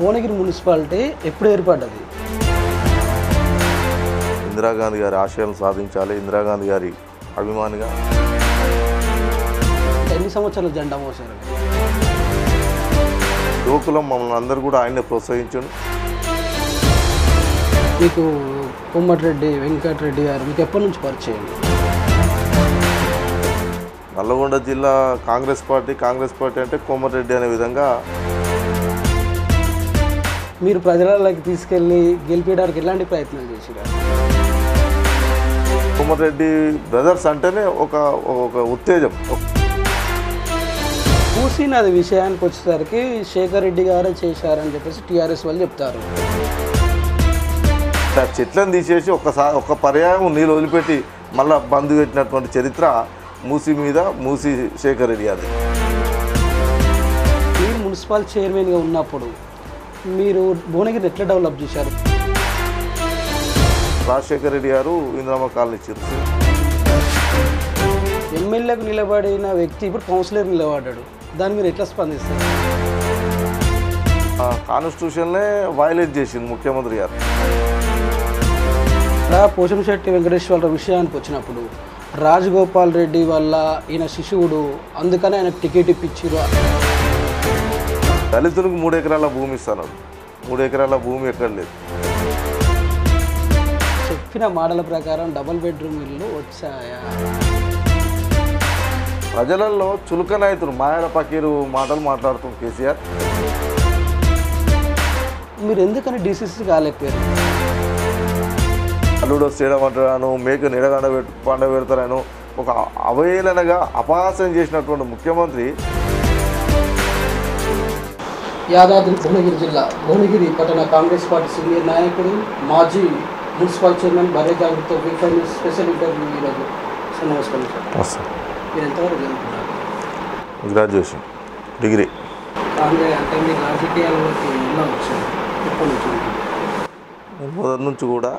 Bhuvanagiri municipality ఎప్పుడు ఏర్పడ్డది ఇందిరాగాంధీ గారి ఆశయాలను సాధించాలి ఇందిరాగాంధీ గారి అభిమానిగా ఎన్ని సంవత్సరాలు జెండా మోసారు యువకులం మమ్మల్ని అందరూ కూడా ఆయన్నే ప్రోత్సహించండి మీకు కోమటిరెడ్డి వెంకటరెడ్డి గారు మీకు ఎప్పటి నుంచి పరిచయం నల్లగొండ జిల్లా కాంగ్రెస్ పార్టీ కాంగ్రెస్ పార్టీ అంటే కోమటిరెడ్డి అనే విధంగా మీరు ప్రజలలోకి తీసుకెళ్ళి గెలిపించడానికి ఎలాంటి ప్రయత్నాలు చేశారు కోమటిరెడ్డి బ్రదర్స్ అంటేనే ఒక ఒక ఉత్తేజం మూసీ నది విషయానికి వచ్చేసరికి శేఖర్ రెడ్డి గారే చేశారని చెప్పేసి టీఆర్ఎస్ వాళ్ళు చెప్తారు ఆ చెట్లను తీసేసి ఒక్కసారి ఒక్క పర్యాయం నీళ్ళు వదిలిపెట్టి మళ్ళా బంద్ పెట్టినటువంటి చరిత్ర మూసి మీద మూసి శేఖర్ రెడ్డి గారి మీరు మున్సిపల్ చైర్మన్గా ఉన్నప్పుడు మీరు భువనగిరిని ఎట్లా డెవలప్ చేశారు రాజశేఖర్ రెడ్డి గారు ఇందిరామ కాలనీ ఇచ్చారు ఎమ్మెల్యేకు నిలబడిన వ్యక్తి ఇప్పుడు కౌన్సిలర్ నిలబడ్డాడు దాన్ని మీరు ఎట్లా స్పందిస్తారు కాన్స్టిట్యూషన్నే వైలేట్ చేసింది ముఖ్యమంత్రి గారు ఇలా పోషంశెట్టి వెంకటేశ్వరరావు విషయానికి వచ్చినప్పుడు రాజగోపాల్ రెడ్డి వల్ల ఈయన శిశువుడు అందుకనే ఆయనకు టికెట్ ఇప్పించారు దళితులకు మూడు ఎకరాల భూమి ఇస్తాను మూడు ఎకరాల భూమి ఎక్కడ లేదు చెప్పిన మాటల ప్రకారం డబుల్ బెడ్రూమ్ ఇల్లు వచ్చాయా ప్రజలలో చులకనాయతులు మాయల పకీరు మాటలు మాట్లాడుతాం కేసీఆర్ మీరు ఎందుకని డీసీసీ కాలేకపోయారు అల్లుడు చేయడం అంటాను మేక నిడగండ పెట్టు పండ పెడతారను ఒక అవహేళనగా అపహాస్యం చేసినటువంటి ముఖ్యమంత్రి యాదాద్రి భువనగిరి జిల్లా భువనగిరి పట్టణ కాంగ్రెస్ పార్టీ సీనియర్ నాయకుడు మాజీ మున్సిపల్ చైర్మన్ భార్య జాగ్రత్త వీఫై న్యూస్ స్పెషల్ ఇంటర్వ్యూ ఈరోజు సార్ నమస్కారం సార్ మీరు ఎంతవరకు చదువుకున్నారు గ్రాడ్యుయేషన్ డిగ్రీ కాంగ్రెస్ అంటే మీరు రాజకీయాల్లోకి ఎలా వచ్చారు ఎప్పటి నుంచి మొదటి నుంచి కూడా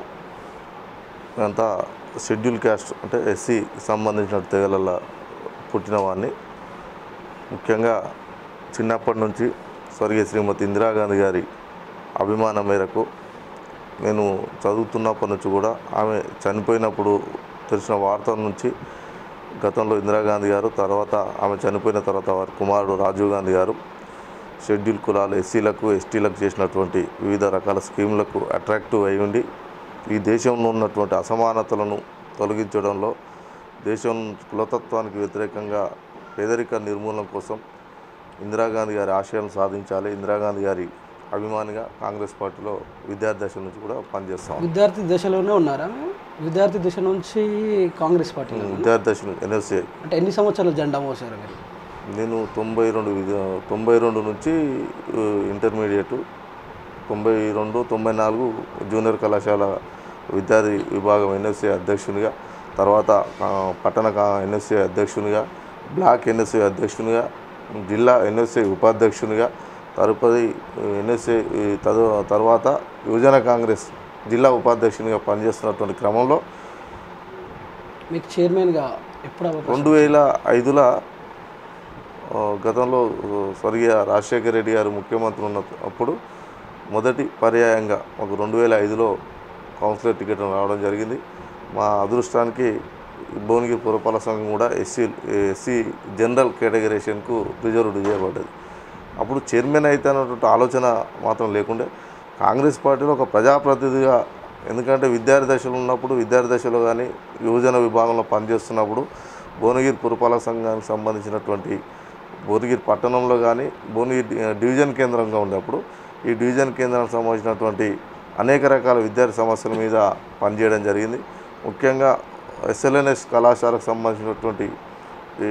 అంతా షెడ్యూల్ క్యాస్ట్ అంటే ఎస్సీ సంబంధించిన తెగలలో పుట్టిన వాడిని ముఖ్యంగా చిన్నప్పటి నుంచి స్వర్గీయ శ్రీమతి ఇందిరాగాంధీ గారి అభిమానం మేరకు నేను చదువుతున్నప్పటి నుంచి కూడా ఆమె చనిపోయినప్పుడు తెలిసిన వార్తల నుంచి గతంలో ఇందిరాగాంధీ గారు తర్వాత ఆమె చనిపోయిన తర్వాత వారి కుమారుడు రాజీవ్ గాంధీ గారు షెడ్యూల్ కులాలు ఎస్సీలకు ఎస్టీలకు చేసినటువంటి వివిధ రకాల స్కీములకు అట్రాక్టివ్ అయి ఉండి ఈ దేశంలో ఉన్నటువంటి అసమానతలను తొలగించడంలో దేశం కులతత్వానికి వ్యతిరేకంగా పేదరిక నిర్మూలన కోసం ఇందిరాగాంధీ గారి ఆశయాలను సాధించాలి ఇందిరాగాంధీ గారి అభిమానిగా కాంగ్రెస్ పార్టీలో విద్యార్థి దశ నుంచి కూడా పనిచేస్తాం విద్యార్థి దశలోనే ఉన్నారా మీరు? విద్యార్థి దశ నుంచి కాంగ్రెస్ పార్టీలో విద్యార్థి దశ ఎన్ఎస్ఏ అంటే ఎన్ని సంవత్సరాలు జెండా మోసారు మీరు నేను తొంభై రెండు విద్య- తొంభై రెండు నుంచి ఆ, ఇంటర్మీడియట్ తొంభై రెండు తొంభై నాలుగు జూనియర్ కళాశాల విద్యార్థి విభాగం ఎన్ఎస్ఏ అధ్యక్షునిగా తర్వాత ఆ, పట్టణ కా- ఎన్ఎస్ఏ అధ్యక్షునిగా బ్లాక్ ఎన్ఎస్ఏ అధ్యక్షునిగా జిల్లా ఎన్ఎస్ఏ ఉపాధ్యక్షునిగా తదుపరి ఎన్ఎస్ఏ ఈ తదు తర్వాత యువజన కాంగ్రెస్ జిల్లా ఉపాధ్యక్షునిగా పనిచేస్తున్నటువంటి క్రమంలో మీకు చైర్మన్గా ఎప్పుడు అవకాశం రెండు వేల ఐదులో ఆ, గతంలో ఆ, స్వర్గీయ రాజశేఖర రెడ్డి గారు ముఖ్యమంత్రి ఉన్న అప్పుడు మొదటి పర్యాయంగా మాకు రెండు వేల ఐదులో కౌన్సిలర్ టికెట్ రావడం జరిగింది మా అదృష్టానికి భువనగిరి పురపాలక సంఘం కూడా ఎస్సీ ఎస్సీ జనరల్ కేటగరేషన్కు రిజర్వ్డ్ చేయబడ్డది అప్పుడు చైర్మన్ అయితే అన్నటువంటి ఆలోచన మాత్రం లేకుండే కాంగ్రెస్ పార్టీలో ఒక ప్రజాప్రతినిధిగా ఎందుకంటే విద్యార్థి దశలో ఉన్నప్పుడు విద్యార్థి దశలో కానీ యువజన విభాగంలో పనిచేస్తున్నప్పుడు భువనగిరి పురపాలక సంఘానికి సంబంధించినటువంటి భువనగిరి పట్టణంలో కానీ భువనగిరి డి- డివిజన్ కేంద్రంగా ఉండేప్పుడు ఈ డివిజన్ కేంద్రానికి సంబంధించినటువంటి అనేక రకాల విద్యార్థి సమస్యల మీద పనిచేయడం జరిగింది ముఖ్యంగా ఎస్ఎల్ఎన్ఎస్ కళాశాలకు సంబంధించినటువంటి ఈ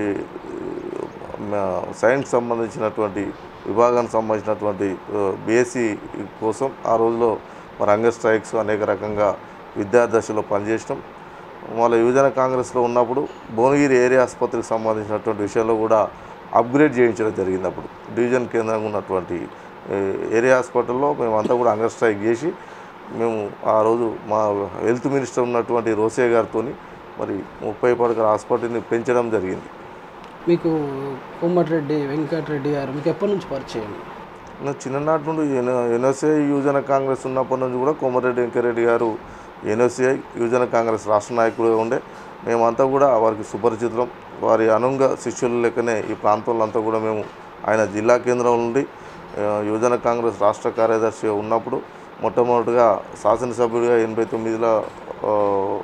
మ- సైన్స్ సంబంధించినటువంటి విభాగానికి సంబంధించినటువంటి బీఎస్సీ కోసం ఆ రోజులో మరి హంగర్ స్ట్రైక్స్ అనేక రకంగా విద్యార్థి దశలో పనిచేసినాం మళ్ళీ యువజన కాంగ్రెస్లో ఉన్నప్పుడు భువనగిరి ఏరియా ఆసుపత్రికి సంబంధించినటువంటి విషయంలో కూడా అప్గ్రేడ్ చేయించడం జరిగింది అప్పుడు డివిజన్ కేంద్రంగా ఉన్నటువంటి ఏ, ఏరియా హాస్పిటల్లో మేమంతా కూడా హంగర్ స్ట్రైక్ చేసి మేము ఆ రోజు మా హెల్త్ మినిస్టర్ ఉన్నటువంటి రోసే గారితో మరి ముప్పై పడకల హాస్పిటల్ని పెంచడం జరిగింది మీకు కోమటిరెడ్డి వెంకటరెడ్డి గారు మీకు ఎప్పటి నుంచి పరిచయం నా చిన్ననాటి నుండి ఎన్- ఎన్ఎస్ఐ యువజన కాంగ్రెస్ ఉన్నప్పటి నుంచి కూడా కోమరెడ్డి వెంకరెడ్డి గారు ఎన్ఎస్ఐ యువజన కాంగ్రెస్ రాష్ట్ర నాయకుడుగా ఉండే మేమంతా కూడా వారికి సుపరిచితులం వారి అనుంగ శిష్యుల లెక్కనే ఈ ప్రాంతంలో అంతా కూడా మేము ఆయన జిల్లా కేంద్రం నుండి ఆ, యువజన కాంగ్రెస్ రాష్ట్ర కార్యదర్శిగా ఉన్నప్పుడు మొట్టమొదటిగా శాసనసభ్యుడిగా ఎనభై తొమ్మిదిలో ఆ,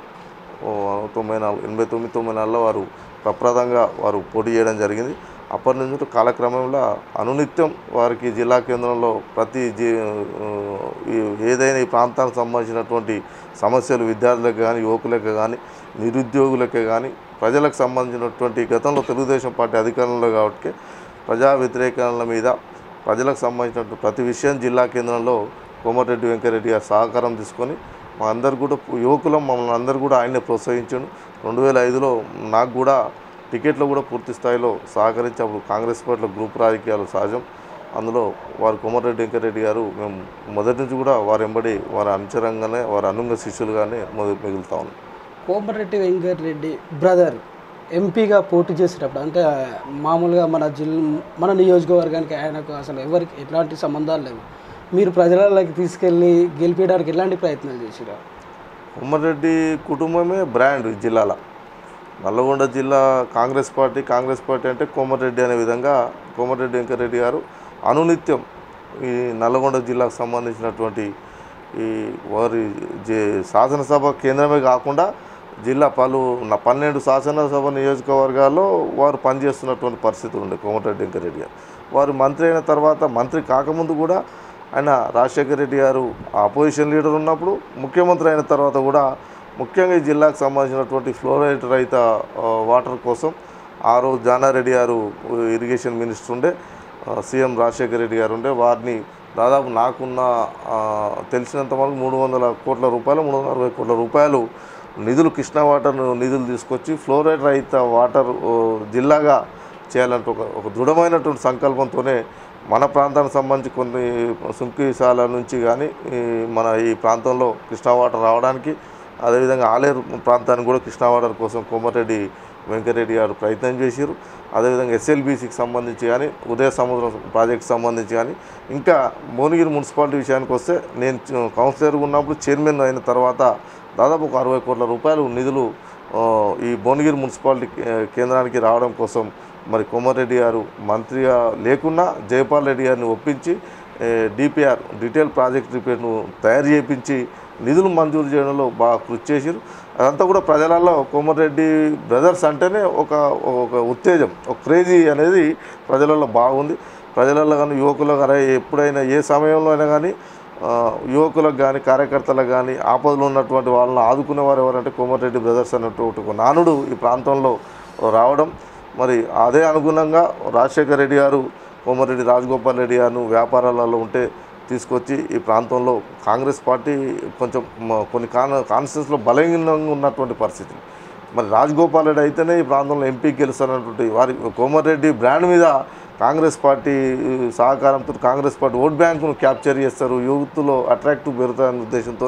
ఓ తొంభై నాలుగు ఎనభై తొమ్మిది తొంభై నాలుగులో వారు ప్రప్రదంగా వారు పోటీ చేయడం జరిగింది అప్పటి నుంచి కాలక్రమంలో అనునిత్యం వారికి జిల్లా కేంద్రంలో ప్రతి జీ ఆ, ఈ- ఏదైనా ఈ ప్రాంతానికి సంబంధించినటువంటి సమస్యలు విద్యార్థులకు కానీ యువకులకు కానీ నిరుద్యోగులకే కానీ ప్రజలకు సంబంధించినటువంటి గతంలో తెలుగుదేశం పార్టీ అధికారంలో కాబట్టి ప్రజా వ్యతిరేకతల మీద ప్రజలకు సంబంధించినటువంటి ప్రతి విషయం జిల్లా కేంద్రంలో కోమటిరెడ్డి వెంకరెడ్డి గారు సహకారం తీసుకొని మా అందరు కూడా యువకులం మమ్మల్ని అందరూ కూడా ఆయన్ని ప్రోత్సహించాడు రెండు వేల ఐదులో నాకు కూడా టికెట్లు కూడా పూర్తి స్థాయిలో సహకరించి అప్పుడు కాంగ్రెస్ పార్టీలో గ్రూప్ రాజకీయాలు సహజం అందులో వారు కోమటిరెడ్డి వెంకరెడ్డి గారు మేము మొదటి నుంచి కూడా వారు ఎంబడి వారి అనుచరంగానే వారి అనుంగ శిష్యులుగానే మొదలు మిగులుతా ఉన్నాం కోమటిరెడ్డి వెంకట్ రెడ్డి బ్రదర్ ఎంపీగా పోటీ చేసేటప్పుడు అంటే మామూలుగా మన జిల్ మన నియోజకవర్గానికి ఆయనకు అసలు ఎవరికి ఎట్లాంటి సంబంధాలు లేవు మీరు ప్రజలలోకి తీసుకెళ్ళి గెలిపించడానికి ఎలాంటి ప్రయత్నాలు చేసిరా ఉమ్మరెడ్డి కుటుంబమే బ్రాండ్ ఈ జిల్లాలో నల్లగొండ జిల్లా కాంగ్రెస్ పార్టీ కాంగ్రెస్ పార్టీ అంటే కోమటిరెడ్డి అనే విధంగా కోమటిరెడ్డి వెంకరెడ్డి గారు అనునిత్యం ఈ నల్లగొండ జిల్లాకు సంబంధించినటువంటి ఈ వారి జే- శాసనసభ కేంద్రమే కాకుండా జిల్లా పలు న- పన్నెండు శాసనసభ నియోజకవర్గాల్లో వారు పనిచేస్తున్నటువంటి పరిస్థితి ఉండే కోమటిరెడ్డి వెంకరెడ్డి గారు వారు మంత్రి అయిన తర్వాత మంత్రి కాకముందు కూడా ఆయన రాజశేఖర రెడ్డి గారు అపోజిషన్ లీడర్ ఉన్నప్పుడు ముఖ్యమంత్రి అయిన తర్వాత కూడా ముఖ్యంగా ఈ జిల్లాకు సంబంధించినటువంటి ఫ్లోరైడ్ రహిత ఆ, వాటర్ కోసం ఆ రోజు జానారెడ్డి గారు ఇరిగేషన్ మినిస్టర్ ఉండే ఆ, సీఎం రాజశేఖర రెడ్డి గారు ఉండే వారిని దాదాపు నాకున్న ఆ, తెలిసినంత వరకు మూడు వందల కోట్ల రూపాయలు మూడు వందల అరవై కోట్ల రూపాయలు నిధులు కృష్ణా వాటర్ నిధులు తీసుకొచ్చి ఫ్లోరైడ్ రహిత వాటర్ ఓ, జిల్లాగా చేయాలంటే ఒక ఒక దృఢమైనటువంటి సంకల్పంతోనే మన ప్రాంతానికి సంబంధించి కొన్ని సుంకిశాల నుంచి కానీ ఈ మన ఈ ప్రాంతంలో కృష్ణా వాటర్ రావడానికి అదేవిధంగా ఆలేరు ప్రాంతానికి కూడా కృష్ణా వాటర్ కోసం కోమటిరెడ్డి వెంకరెడ్డి గారు ప్రయత్నం చేశారు అదేవిధంగా ఎస్ఎల్బీసీకి సంబంధించి కానీ ఉదయ సముద్రం ప్రాజెక్ట్ సంబంధించి కానీ ఇంకా భువనగిరి మున్సిపాలిటీ విషయానికి వస్తే నేను చ- కౌన్సిలర్గా ఉన్నప్పుడు చైర్మన్ అయిన తర్వాత దాదాపు ఒక అరవై కోట్ల రూపాయలు నిధులు ఆ, ఈ భువనగిరి మున్సిపాలిటీ కే- కేంద్రానికి రావడం కోసం మరి కోమారెడ్డి గారు మంత్రిగా లేకున్నా జయపాల్ రెడ్డి గారిని ఒప్పించి డిపిఆర్ డీటెయిల్ ప్రాజెక్ట్ రిపేర్ను తయారు చేయించి నిధులు మంజూరు చేయడంలో బాగా కృషి చేశారు అదంతా కూడా ప్రజలలో కోమరెడ్డి బ్రదర్స్ అంటేనే ఒక ఒక ఉత్తేజం ఒక క్రేజీ అనేది ప్రజలలో బాగుంది ప్రజలలో కానీ యువకులకు కానీ ఎప్పుడైనా ఏ సమయంలో అయినా కానీ ఆ, యువకులకు కానీ కార్యకర్తలకు కానీ ఆపదలో ఉన్నటువంటి వాళ్ళని ఆదుకునేవారు ఎవరంటే కోమటిరెడ్డి బ్రదర్స్ అన్నటువంటి ఒక నానుడు ఈ ప్రాంతంలో రావడం మరి అదే అనుగుణంగా రాజశేఖర రెడ్డి గారు కోమటిరెడ్డి రాజగోపాల్ రెడ్డి గారు వ్యాపారాలలో ఉంటే తీసుకొచ్చి ఈ ప్రాంతంలో కాంగ్రెస్ పార్టీ కొంచెం మ- కొన్ని కాన్ కాన్స్టిట్యూన్స్లో బలహీనంగా ఉన్నటువంటి పరిస్థితి మరి రాజగోపాల్ రెడ్డి అయితేనే ఈ ప్రాంతంలో ఎంపీ గెలుస్తున్నటువంటి వారి కోమటిరెడ్డి బ్రాండ్ మీద కాంగ్రెస్ పార్టీ సహకారంతో కాంగ్రెస్ పార్టీ ఓట్ బ్యాంకును క్యాప్చర్ చేస్తారు యూత్లో అట్రాక్టివ్ పెరుగుతాయనే ఉద్దేశంతో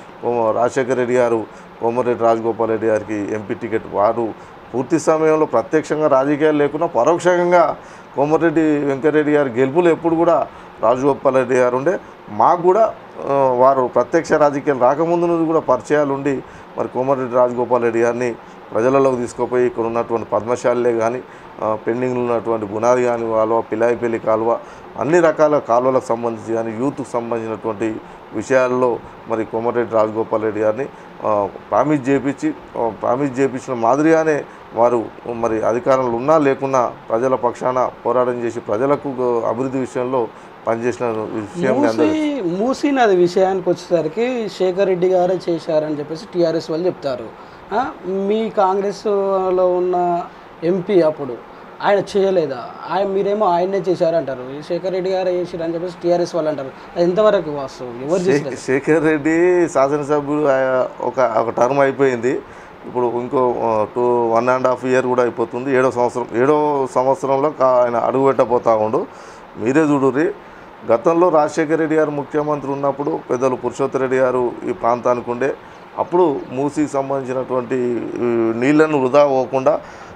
రాజశేఖర రెడ్డి గారు కోమటిరెడ్డి రాజగోపాల్ రెడ్డి గారికి ఎంపీ టికెట్ వారు పూర్తి సమయంలో ప్రత్యక్షంగా రాజకీయాలు లేకుండా పరోక్షంగా కోమటిరెడ్డి వెంకటరెడ్డి గారి గెలుపులు ఎప్పుడు కూడా రాజగోపాల్ రెడ్డి గారు ఉండే మాకు కూడా ఆ, వారు ప్రత్యక్ష రాజకీయాలు రాకముందు నుంచి కూడా పరిచయాలు ఉండి మరి కోమటిరెడ్డి రాజగోపాల్ రెడ్డి గారిని ప్రజలలోకి తీసుకుపోయి ఇక్కడ ఉన్నటువంటి పద్మశాలే కానీ పెండింగ్లో ఉన్నటువంటి బునాది కానీ కాలువ పిలాయిపల్లి కాలువ అన్ని రకాల కాలువలకు సంబంధించి కానీ యూత్కు సంబంధించినటువంటి విషయాల్లో మరి కోమటిరెడ్డి రాజగోపాల్ రెడ్డి గారిని ఆ, ప్రామిస్ చేపించి ఆ, ప్రామిస్ చేపించిన మాదిరిగానే వారు మరి అధికారంలో ఉన్నా లేకున్నా ప్రజల పక్షాన పోరాటం చేసి ప్రజలకు అభివృద్ధి విషయంలో పనిచేసిన విషయం మీ అందరికీ మూసి మూసీ నది విషయానికి వచ్చేసరికి శేఖర్ రెడ్డి గారే చేశారని చెప్పేసి టీఆర్ఎస్ వాళ్ళు చెప్తారు ఆ, మీ కాంగ్రెస్లో ఉన్న ఎంపీ అప్పుడు ఆయన చేయలేదా ఆయన మీరేమో ఆయనే చేశారంటారు ఈ శేఖర్ రెడ్డి గారే చేశారు అని చెప్పేసి టీఆర్ఎస్ వాళ్ళు అంటారు అది ఎంతవరకు వాస్తవం ఎవరు చేశారు శే- శేఖర్ రెడ్డి శాసనసభ్యుడు ఆయన ఒక ఒక టర్మ్ అయిపోయింది ఇప్పుడు ఇంకో two one and half year కూడా అయిపోతుంది ఏడో సంవత్సరం ఏడో సంవత్సరంలో కా- ఆయన అడుగు పెట్టబోతా ఉండు మీరే చూడుర్రి గతంలో రాజశేఖర రెడ్డి గారు ముఖ్యమంత్రి ఉన్నప్పుడు పెద్దలు పురుషోత్తర రెడ్డి గారు ఈ ప్రాంతానికి ఉండే అప్పుడు మూసీకి సంబంధించినటువంటి ఈ, నీళ్లను వృధా పోకుండా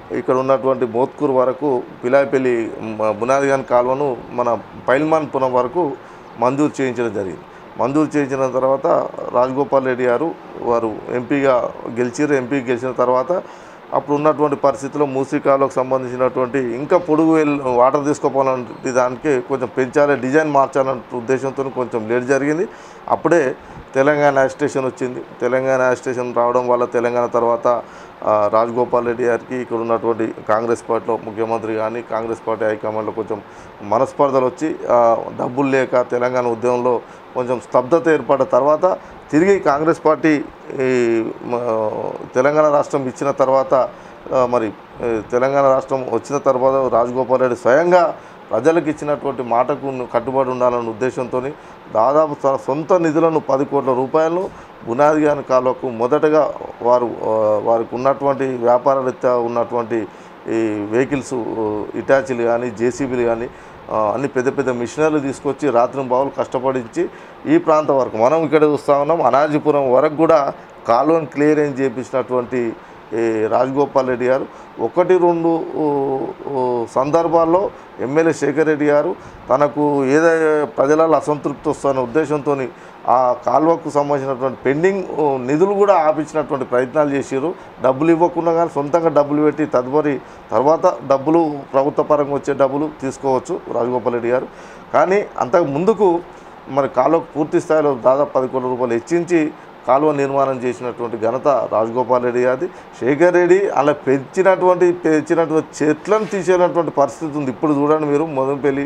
ఇక్కడ ఉన్నటువంటి మోత్కూరు వరకు పిలాయిపల్లి మ- బునాదిగాన్ కాలువను మన పైల్మాన్పురం వరకు మంజూరు చేయించడం జరిగింది మంజూరు చేయించిన తర్వాత రాజగోపాల్ రెడ్డి గారు వారు ఎంపీగా గెలిచారు ఎంపీ గెలిచిన తర్వాత అప్పుడు ఉన్నటువంటి పరిస్థితుల్లో మూసీ కాలువకు సంబంధించినటువంటి ఇంకా పొడుగు వెళ్ళి వాటర్ తీసుకోవాలంటే దానికి కొంచెం పెంచాలి డిజైన్ మార్చాలనే ఉద్దేశంతో కొంచెం లేట్ జరిగింది అప్పుడే తెలంగాణ స్టేషన్ వచ్చింది తెలంగాణ స్టేషన్ రావడం వల్ల తెలంగాణ తర్వాత ఆ, రాజగోపాల్ రెడ్డి గారికి ఇక్కడ ఉన్నటువంటి కాంగ్రెస్ పార్టీలో ముఖ్యమంత్రి కానీ కాంగ్రెస్ పార్టీ హైకమాండ్లో కొంచెం మనస్పర్ధలు వచ్చి ఆ, డబ్బులు లేక తెలంగాణ ఉద్యమంలో కొంచెం స్తబ్దత ఏర్పడ్డ తర్వాత తిరిగి కాంగ్రెస్ పార్టీ ఈ మ, తెలంగాణ రాష్ట్రం ఇచ్చిన తర్వాత ఆ, మరి ఏ, తెలంగాణ రాష్ట్రం వచ్చిన తర్వాత రాజగోపాల్ రెడ్డి స్వయంగా ప్రజలకు ఇచ్చినటువంటి మాటకు కట్టుబడి ఉండాలన్న ఉద్దేశంతో దాదాపు తన సొంత నిధులను పది కోట్ల రూపాయలను బునాది గాని కాలువకు మొదటగా వారు ఆ, వారికి ఉన్నటువంటి వ్యాపార రీత్యా ఉన్నటువంటి ఈ వెహికల్స్ ఇటాచీలు కానీ జేసీబీలు కానీ ఆ, అన్ని పెద్ద పెద్ద మిషనరీలు తీసుకొచ్చి రాత్రి బావులు కష్టపడించి ఈ ప్రాంతం వరకు మనం ఇక్కడ చూస్తూ ఉన్నాం అనాజీపురం వరకు కూడా కాలువను క్లియరెన్స్ చేయించినటువంటి ఈ రాజగోపాల్ రెడ్డి గారు ఒకటి రెండు ఊ, ఊ, సందర్భాల్లో ఎమ్మెల్యే శేఖర్ రెడ్డి గారు తనకు ఏదైతే ప్రజలలో అసంతృప్తి వస్తున్న ఉద్దేశంతో ఆ కాల్వకు సంబంధించినటువంటి పెండింగ్ ఊ, నిధులు కూడా ఆపించినటువంటి ప్రయత్నాలు చేశారు డబ్బులు ఇవ్వకుండా కానీ సొంతంగా డబ్బులు పెట్టి తదుపరి తర్వాత డబ్బులు ప్రభుత్వ పరంగా వచ్చే డబ్బులు తీసుకోవచ్చు రాజగోపాల్ రెడ్డి గారు కానీ అంతకు ముందుకు మరి కాలువకు పూర్తి స్థాయిలో దాదాపు పది కోట్ల రూపాయలు హెచ్చించి కాలువ నిర్మాణం చేసినటువంటి ఘనత రాజగోపాల్ రెడ్డి గారిది శేఖర్ రెడ్డి అలా పెంచినటువంటి పెంచినటువంటి చెట్లను తీసేటువంటి పరిస్థితి ఉంది ఇప్పుడు చూడండి మీరు మొదలుపెల్లి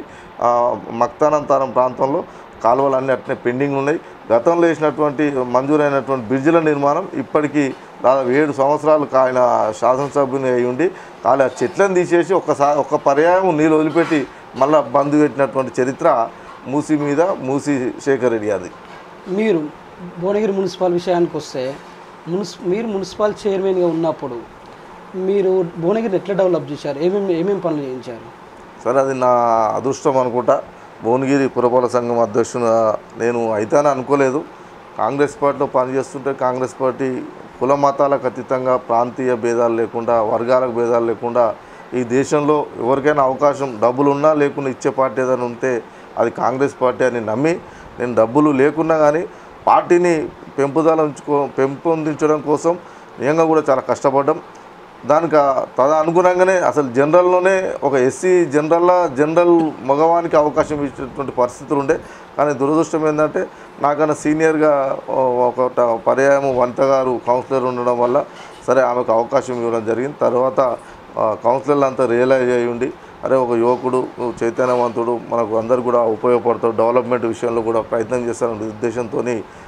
మక్తానంతారం ప్రాంతంలో కాలువలు అన్నీ అట్నే పెండింగ్ ఉన్నాయి గతంలో వేసినటువంటి మంజూరైనటువంటి బ్రిడ్జిల నిర్మాణం ఇప్పటికీ దాదాపు ఏడు సంవత్సరాలు ఆయన శాసనసభ్యుని అయి ఉండి కానీ ఆ చెట్లను తీసేసి ఒక్కసారి ఒక్క పర్యాయం నీళ్ళు వదిలిపెట్టి మళ్ళీ బంద్ పెట్టినటువంటి చరిత్ర మూసి మీద మూసి శేఖర్ రెడ్డి గారిది మీరు భువనగిరి మున్సిపల్ విషయానికి వస్తే మున్సి మీరు మున్సిపల్ చైర్మన్గా ఉన్నప్పుడు మీరు భువనగిరిని ఎట్లా డెవలప్ చేశారు ఏమేమి ఏమేమి పనులు చేయించారు సరే అది నా అదృష్టం అనుకుంటా భువనగిరి పురపాలక సంఘం అధ్యక్షుడు నేను అయితానని అనుకోలేదు కాంగ్రెస్ పార్టీలో పనిచేస్తుంటే కాంగ్రెస్ పార్టీ కుల మతాలకు అతీతంగా ప్రాంతీయ భేదాలు లేకుండా వర్గాలకు భేదాలు లేకుండా ఈ దేశంలో ఎవరికైనా అవకాశం డబ్బులు ఉన్నా లేకున్నా ఇచ్చే పార్టీ ఏదైనా ఉంటే అది కాంగ్రెస్ పార్టీ అని నమ్మి నేను డబ్బులు లేకున్నా కానీ పార్టీని పెంపుదల ఉంచుకో పెంపొందించడం కోసం నిజంగా కూడా చాలా కష్టపడ్డాం దానికి ఆ- తద అనుగుణంగానే అసలు జనరల్లోనే ఒక ఎస్సీ జనరల్లా జనరల్ మగవానికి అవకాశం ఇచ్చేటువంటి పరిస్థితులు ఉండే కానీ దురదృష్టం ఏంటంటే నాకన్నా సీనియర్గా ఓ- ఒక ట- పర్యాయం వంట గారు కౌన్సిలర్ ఉండడం వల్ల సరే ఆమెకు అవకాశం ఇవ్వడం జరిగింది తర్వాత ఆ, కౌన్సిలర్లు అంతా రియలైజ్ అయ్యి ఉండి అరే ఒక యువకుడు చైతన్యవంతుడు మనకు అందరు కూడా ఉపయోగపడతాడు డెవలప్మెంట్ విషయంలో కూడా ప్రయత్నం చేస్తారనే ఉద్దేశంతో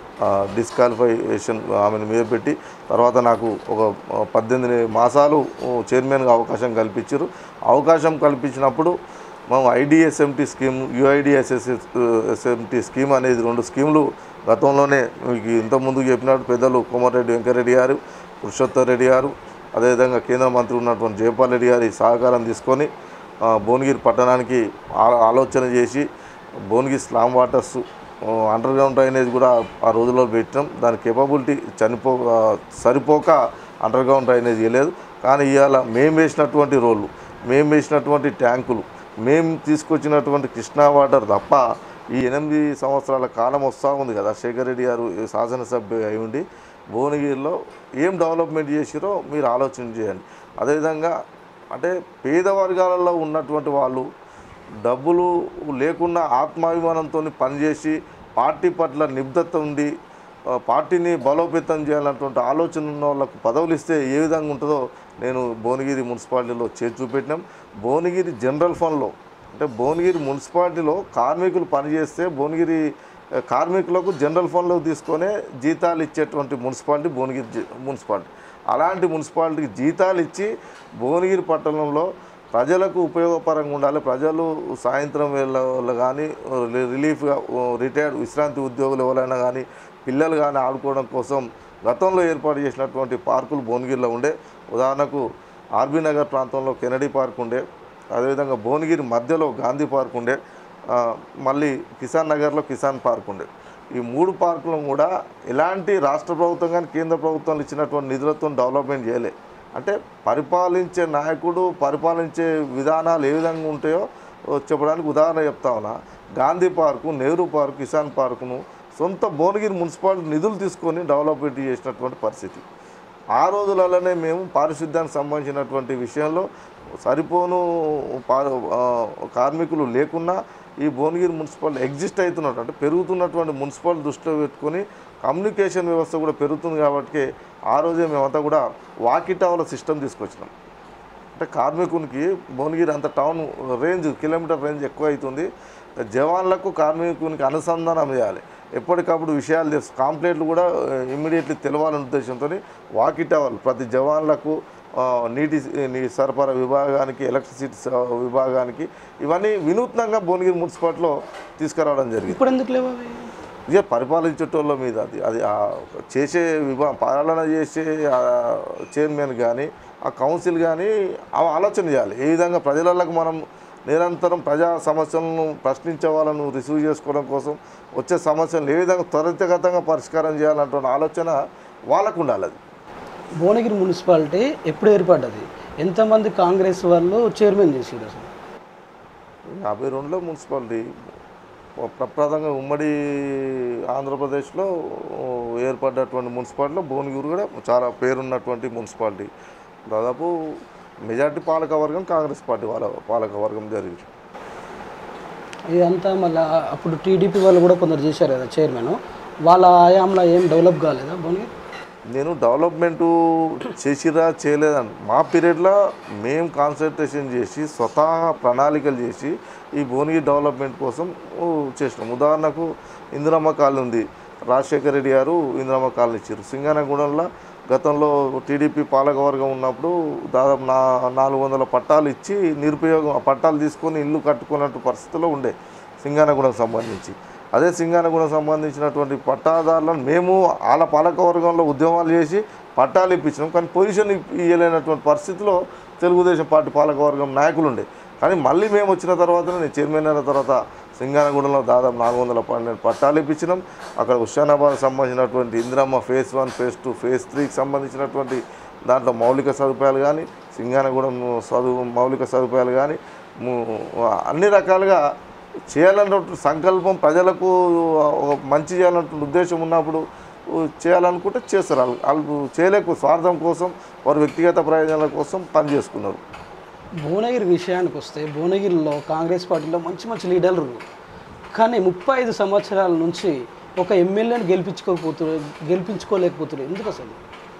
డిస్క్వాలిఫికేషన్ ఆమెను మీద పెట్టి తర్వాత నాకు ఒక ఆ, పద్దెనిమిది మాసాలు ఆ, చైర్మన్గా అవకాశం కల్పించారు అవకాశం కల్పించినప్పుడు మనం IDSMT scheme UIDSS SMT scheme అనేది రెండు స్కీములు గతంలోనే మీకు ఇంతకుముందు చెప్పినట్టు పెద్దలు కోమటిరెడ్డి వెంకరెడ్డి గారు పురుషోత్తమ్ రెడ్డి గారు అదేవిధంగా కేంద్ర మంత్రి ఉన్నటువంటి జయపాల్ రెడ్డి గారి సహకారం తీసుకొని ఆ, భువనగిరి పట్టణానికి ఆ- ఆలోచన చేసి Bhuvanagiri slum waters underground drainage కూడా ఆ రోజుల్లో పెట్టినాం దాని కేపబిలిటీ చనిపో ఆ, సరిపోక అండర్ గ్రౌండ్ డ్రైనేజ్ ఇవ్వలేదు కానీ ఇవాళ మేము వేసినటువంటి రోళ్ళు మేము వేసినటువంటి ట్యాంకులు మేము తీసుకొచ్చినటువంటి కృష్ణా వాటర్ తప్ప ఈ ఎనిమిది సంవత్సరాల కాలం వస్తూ ఉంది కదా శేఖర్ రెడ్డి గారు శాసనసభ్యు అయి ఉండి భువనగిరిలో ఏం డెవలప్మెంట్ చేసిరో మీరు ఆలోచన చేయండి అదేవిధంగా అంటే పేద వర్గాలలో ఉన్నటువంటి వాళ్ళు డబ్బులు లేకుండా ఆత్మాభిమానంతో పనిచేసి పార్టీ పట్ల నిబద్ధత ఉండి ఆ, పార్టీని బలోపేతం చేయాలన్నటువంటి ఆలోచన ఉన్న వాళ్ళకు పదవులు ఇస్తే ఏ విధంగా ఉంటుందో నేను భువనగిరి మున్సిపాలిటీలో చేసి చూపెట్టినాం భువనగిరి జనరల్ ఫండ్లో అంటే భువనగిరి మున్సిపాలిటీలో కార్మికులు పనిచేస్తే భువనగిరి ఆ, కార్మికులకు జనరల్ ఫండ్లో తీసుకొనే జీతాలు ఇచ్చేటువంటి మున్సిపాలిటీ భువనగిరి జి- మున్సిపాలిటీ అలాంటి మున్సిపాలిటీకి జీతాలు ఇచ్చి భువనగిరి పట్టణంలో ప్రజలకు ఉపయోగపరంగా ఉండాలి ప్రజలు సాయంత్రం వేళ వల్ల కానీ రిలీఫ్గా రిటైర్డ్ విశ్రాంతి ఉద్యోగులు ఎవరైనా కానీ పిల్లలు కానీ ఆడుకోవడం కోసం గతంలో ఏర్పాటు చేసినటువంటి పార్కులు భువనగిరిలో ఉండే ఉదాహరణకు ఆర్బీ నగర్ ప్రాంతంలో కెనడీ పార్క్ ఉండే అదేవిధంగా భువనగిరి మధ్యలో గాంధీ పార్క్ ఉండే ఆ, మళ్ళీ కిసాన్ నగర్లో కిసాన్ పార్క్ ఉండే ఈ మూడు పార్కులను కూడా ఎలాంటి రాష్ట్ర ప్రభుత్వం కానీ కేంద్ర ప్రభుత్వాలు ఇచ్చినటువంటి నిధులతో డెవలప్మెంట్ చేయలే అంటే పరిపాలించే నాయకుడు పరిపాలించే విధానాలు ఏ విధంగా ఉంటాయో ఓ చెప్పడానికి ఉదాహరణ చెప్తా ఉన్నా గాంధీ పార్కు నెహ్రూ పార్కు కిసాన్ పార్కును సొంత భువనగిరి మున్సిపాలిటీ నిధులు తీసుకొని డెవలప్మెంట్ చేసినటువంటి పరిస్థితి ఆ రోజులలోనే మేము పారిశుద్ధ్యానికి సంబంధించినటువంటి విషయంలో సరిపోను పా ఆ, కార్మికులు లేకున్నా ఈ భువనగిరి మున్సిపాలిటీ ఎగ్జిస్ట్ అవుతున్నట్టు అంటే పెరుగుతున్నటువంటి మున్సిపాలిటీ దృష్టిలో పెట్టుకొని కమ్యూనికేషన్ వ్యవస్థ కూడా పెరుగుతుంది కాబట్టి ఆ రోజే మేమంతా కూడా వాకిటావుల సిస్టమ్ తీసుకొచ్చినాం అంటే కార్మికునికి భువనగిరి అంత టౌన్ రేంజ్ కిలోమీటర్ రేంజ్ ఎక్కువ అవుతుంది జవాన్లకు కార్మికునికి అనుసంధానం చేయాలి ఎప్పటికప్పుడు విషయాలు తెలుసు కాంప్లైంట్లు కూడా ఇమ్మీడియట్లీ తెలవాలనే ఉద్దేశంతో వాకిటవల్ ప్రతి జవాన్లకు ఆ, నీటి నీ సరఫరా విభాగానికి ఎలక్ట్రిసిటీ స- విభాగానికి ఇవన్నీ వినూత్నంగా భువనగిరి మున్సిపాలిటీలో తీసుకురావడం జరిగింది ఇప్పుడు ఎందుకు లేవు అవి ఇదే పరిపాలించేటోళ్ళ మీద అది అది ఆ చేసే విభా పాలన చేసే ఆ చైర్మన్ కానీ ఆ కౌన్సిల్ కానీ ఆ ఆలోచన చేయాలి ఏ విధంగా ప్రజలకు మనం నిరంతరం ప్రజా సమస్యలను ప్రశ్నించే వాళ్ళను రిసీవ్ చేసుకోవడం కోసం వచ్చే సమస్యలను ఏ విధంగా త్వరితగతంగా పరిష్కారం చేయాలంటున్న ఆలోచన వాళ్ళకు ఉండాలి అది భువనగిరి మున్సిపాలిటీ ఎప్పుడు ఏర్పడ్డది ఎంతమంది కాంగ్రెస్ వాళ్ళు చైర్మన్ చేసారు అసలు యాభై రెండులో మున్సిపాలిటీ ప్రప్రదంగా ఉమ్మడి ఆంధ్రప్రదేశ్లో ఏర్పడ్డటువంటి మున్సిపాలిటీలో భువనగిరి కూడా చాలా పేరున్నటువంటి మున్సిపాలిటీ దాదాపు మెజార్టీ పాలకవర్గం కాంగ్రెస్ పార్టీ వాళ్ళ పాలకవర్గం జరిగింది ఇదంతా మళ్ళీ అప్పుడు టీడీపీ వాళ్ళు కూడా కొందరు చేశారు కదా చైర్మన్ వాళ్ళ ఆయాంలో ఏం డెవలప్ కాలేదా భువనగిరి నేను డెవలప్మెంట్ చేసిరా చేయలేదని మా పీరియడ్లో మేము కాన్సన్ట్రేషన్ చేసి స్వతహా ప్రణాళికలు చేసి ఈ భువనగిరి డెవలప్మెంట్ కోసం ఊ, చేసినాం ఉదాహరణకు ఇందిరమ్మ కాలనీ ఉంది రాజశేఖర రెడ్డి గారు ఇందిరమ్మ కాలనీ ఇచ్చారు సింగనగూడెంలో గతంలో టీడీపీ పాలకవర్గం ఉన్నప్పుడు దాదాపు నా నాలుగు వందల పట్టాలు ఇచ్చి నిరుపయోగం ఆ పట్టాలు తీసుకొని ఇల్లు కట్టుకున్నట్టు పరిస్థితిలో ఉండే సింగానగూడెం సంబంధించి అదే సింగానగూడెం సంబంధించినటువంటి పట్టాదారులను మేము వాళ్ళ పాలకవర్గంలో ఉద్యమాలు చేసి పట్టాలు ఇప్పించినాం కానీ పొజిషన్ ఇప్- ఇయ్యలేనటువంటి పరిస్థితిలో తెలుగుదేశం పార్టీ పాలకవర్గం నాయకులు ఉండే కానీ మళ్ళీ మేము వచ్చిన తర్వాత నేను చైర్మన్ అయిన తర్వాత సింగానగూడెంలో దాదాపు నాలుగు వందల పన్నెండు పట్టాలు ఇప్పించినాం అక్కడ హుషానాబాద్ సంబంధించినటువంటి Indiramma phase one phase two phase త్రీకి సంబంధించినటువంటి దాంట్లో మౌలిక సదుపాయాలు కానీ సింగానగూడెం చదువు మౌలిక సదుపాయాలు కానీ ము- అన్ని రకాలుగా చేయాలన్నటువంటి సంకల్పం ప్రజలకు ఒక మంచి చేయాలన్నటువంటి ఉద్దేశం ఉన్నప్పుడు చేయాలనుకుంటే చేస్తారు వాళ్ళు వాళ్ళు చేయలేక స్వార్థం కోసం వారి వ్యక్తిగత ప్రయోజనాల కోసం పనిచేసుకున్నారు భువనగిరి విషయానికి వస్తే భువనగిరిలో కాంగ్రెస్ పార్టీలో మంచి మంచి లీడర్లు ఉన్నారు. కానీ ముప్పై ఐదు సంవత్సరాల నుంచి ఒక ఎమ్మెల్యేని గెలిపించుకోకపోతున్నారు గెలిపించుకోలేకపోతున్నారు ఎందుకు అసలు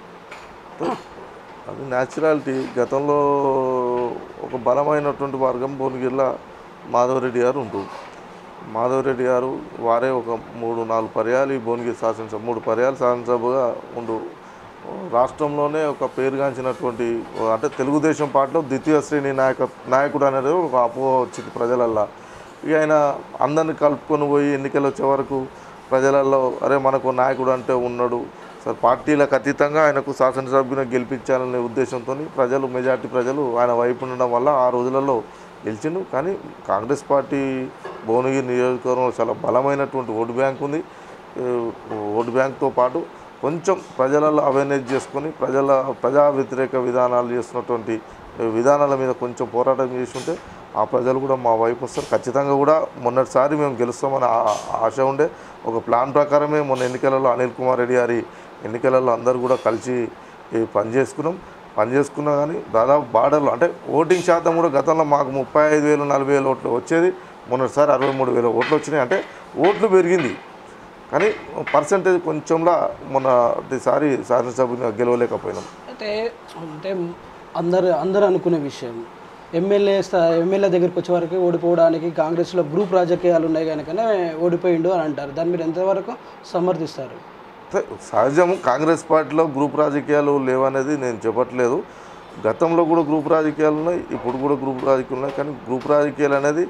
అది న్యాచురాలిటీ గతంలో ఒక బలమైనటువంటి వర్గం భువనగిరిలో మాధవరెడ్డి గారు ఉంటూ మాధవరెడ్డి గారు వారే ఒక మూడు నాలుగు పర్యాలు ఈ భువనగిరి శాసనసభ మూడు పర్యాలు శాసనసభగా ఉండు రాష్ట్రంలోనే ఒక పేరుగాంచినటువంటి అంటే తెలుగుదేశం పార్టీలో ద్వితీయ శ్రేణి నాయక నాయకుడు అనేది ఒక అపోహ వచ్చింది ప్రజలల్లో ఇక ఆయన అందరిని కలుపుకొని పోయి ఎన్నికలు వచ్చే వరకు ప్రజలలో అరే మనకు నాయకుడు అంటే ఉన్నాడు సార్ పార్టీలకు అతీతంగా ఆయనకు శాసనసభ్యుని గెలిపించాలనే ఉద్దేశంతో ప్రజలు మెజార్టీ ప్రజలు ఆయన వైపు ఉండడం వల్ల ఆ రోజులలో గెలిచిండు కానీ కాంగ్రెస్ పార్టీ భువనగిరి నియోజకవర్గంలో చాలా బలమైనటువంటి ఓటు బ్యాంక్ ఉంది ఏ, ఓటు బ్యాంక్తో పాటు కొంచెం ప్రజలలో అవేర్నెస్ చేసుకొని ప్రజల ప్రజా వ్యతిరేక విధానాలు చేస్తున్నటువంటి విధానాల మీద కొంచెం పోరాటం చేస్తుంటే ఆ ప్రజలు కూడా మా వైపు వస్తారు ఖచ్చితంగా కూడా మొన్నటిసారి మేము గెలుస్తామని ఆ- ఆశ ఉండే ఒక ప్లాన్ ప్రకారమే మొన్న ఎన్నికలలో అనిల్ కుమార్ రెడ్డి గారి ఎన్నికలలో అందరూ కూడా కలిసి ఈ పని చేసుకున్నాం పని చేసుకున్నా కానీ దాదాపు బార్డర్లో అంటే ఓటింగ్ శాతం కూడా గతంలో మాకు ముప్పై ఐదు వేలు నలభై వేలు ఓట్లు వచ్చేది మొన్నటిసారి అరవై మూడు వేల ఓట్లు వచ్చినాయి అంటే ఓట్లు పెరిగింది కానీ పర్సంటేజ్ కొంచెంలా మొన్నటిసారి శాసనసభ్యుని గెలవలేకపోయినాం అయితే అంటే అందరు అందరు అనుకునే విషయం ఎమ్మెల్యే స్థా ఎమ్మెల్యే దగ్గరికి వచ్చే వరకు ఓడిపోవడానికి కాంగ్రెస్లో గ్రూప్ రాజకీయాలు ఉన్నాయి కనుకనే ఓడిపోయిండు అని అంటారు దాన్ని మీరు ఎంతవరకు సమర్థిస్తారు అంటే సహజం కాంగ్రెస్ పార్టీలో గ్రూప్ రాజకీయాలు లేవనేది నేను చెప్పట్లేదు గతంలో కూడా గ్రూప్ రాజకీయాలు ఉన్నాయి ఇప్పుడు కూడా గ్రూప్ రాజకీయాలు ఉన్నాయి కానీ గ్రూప్ రాజకీయాలు అనేది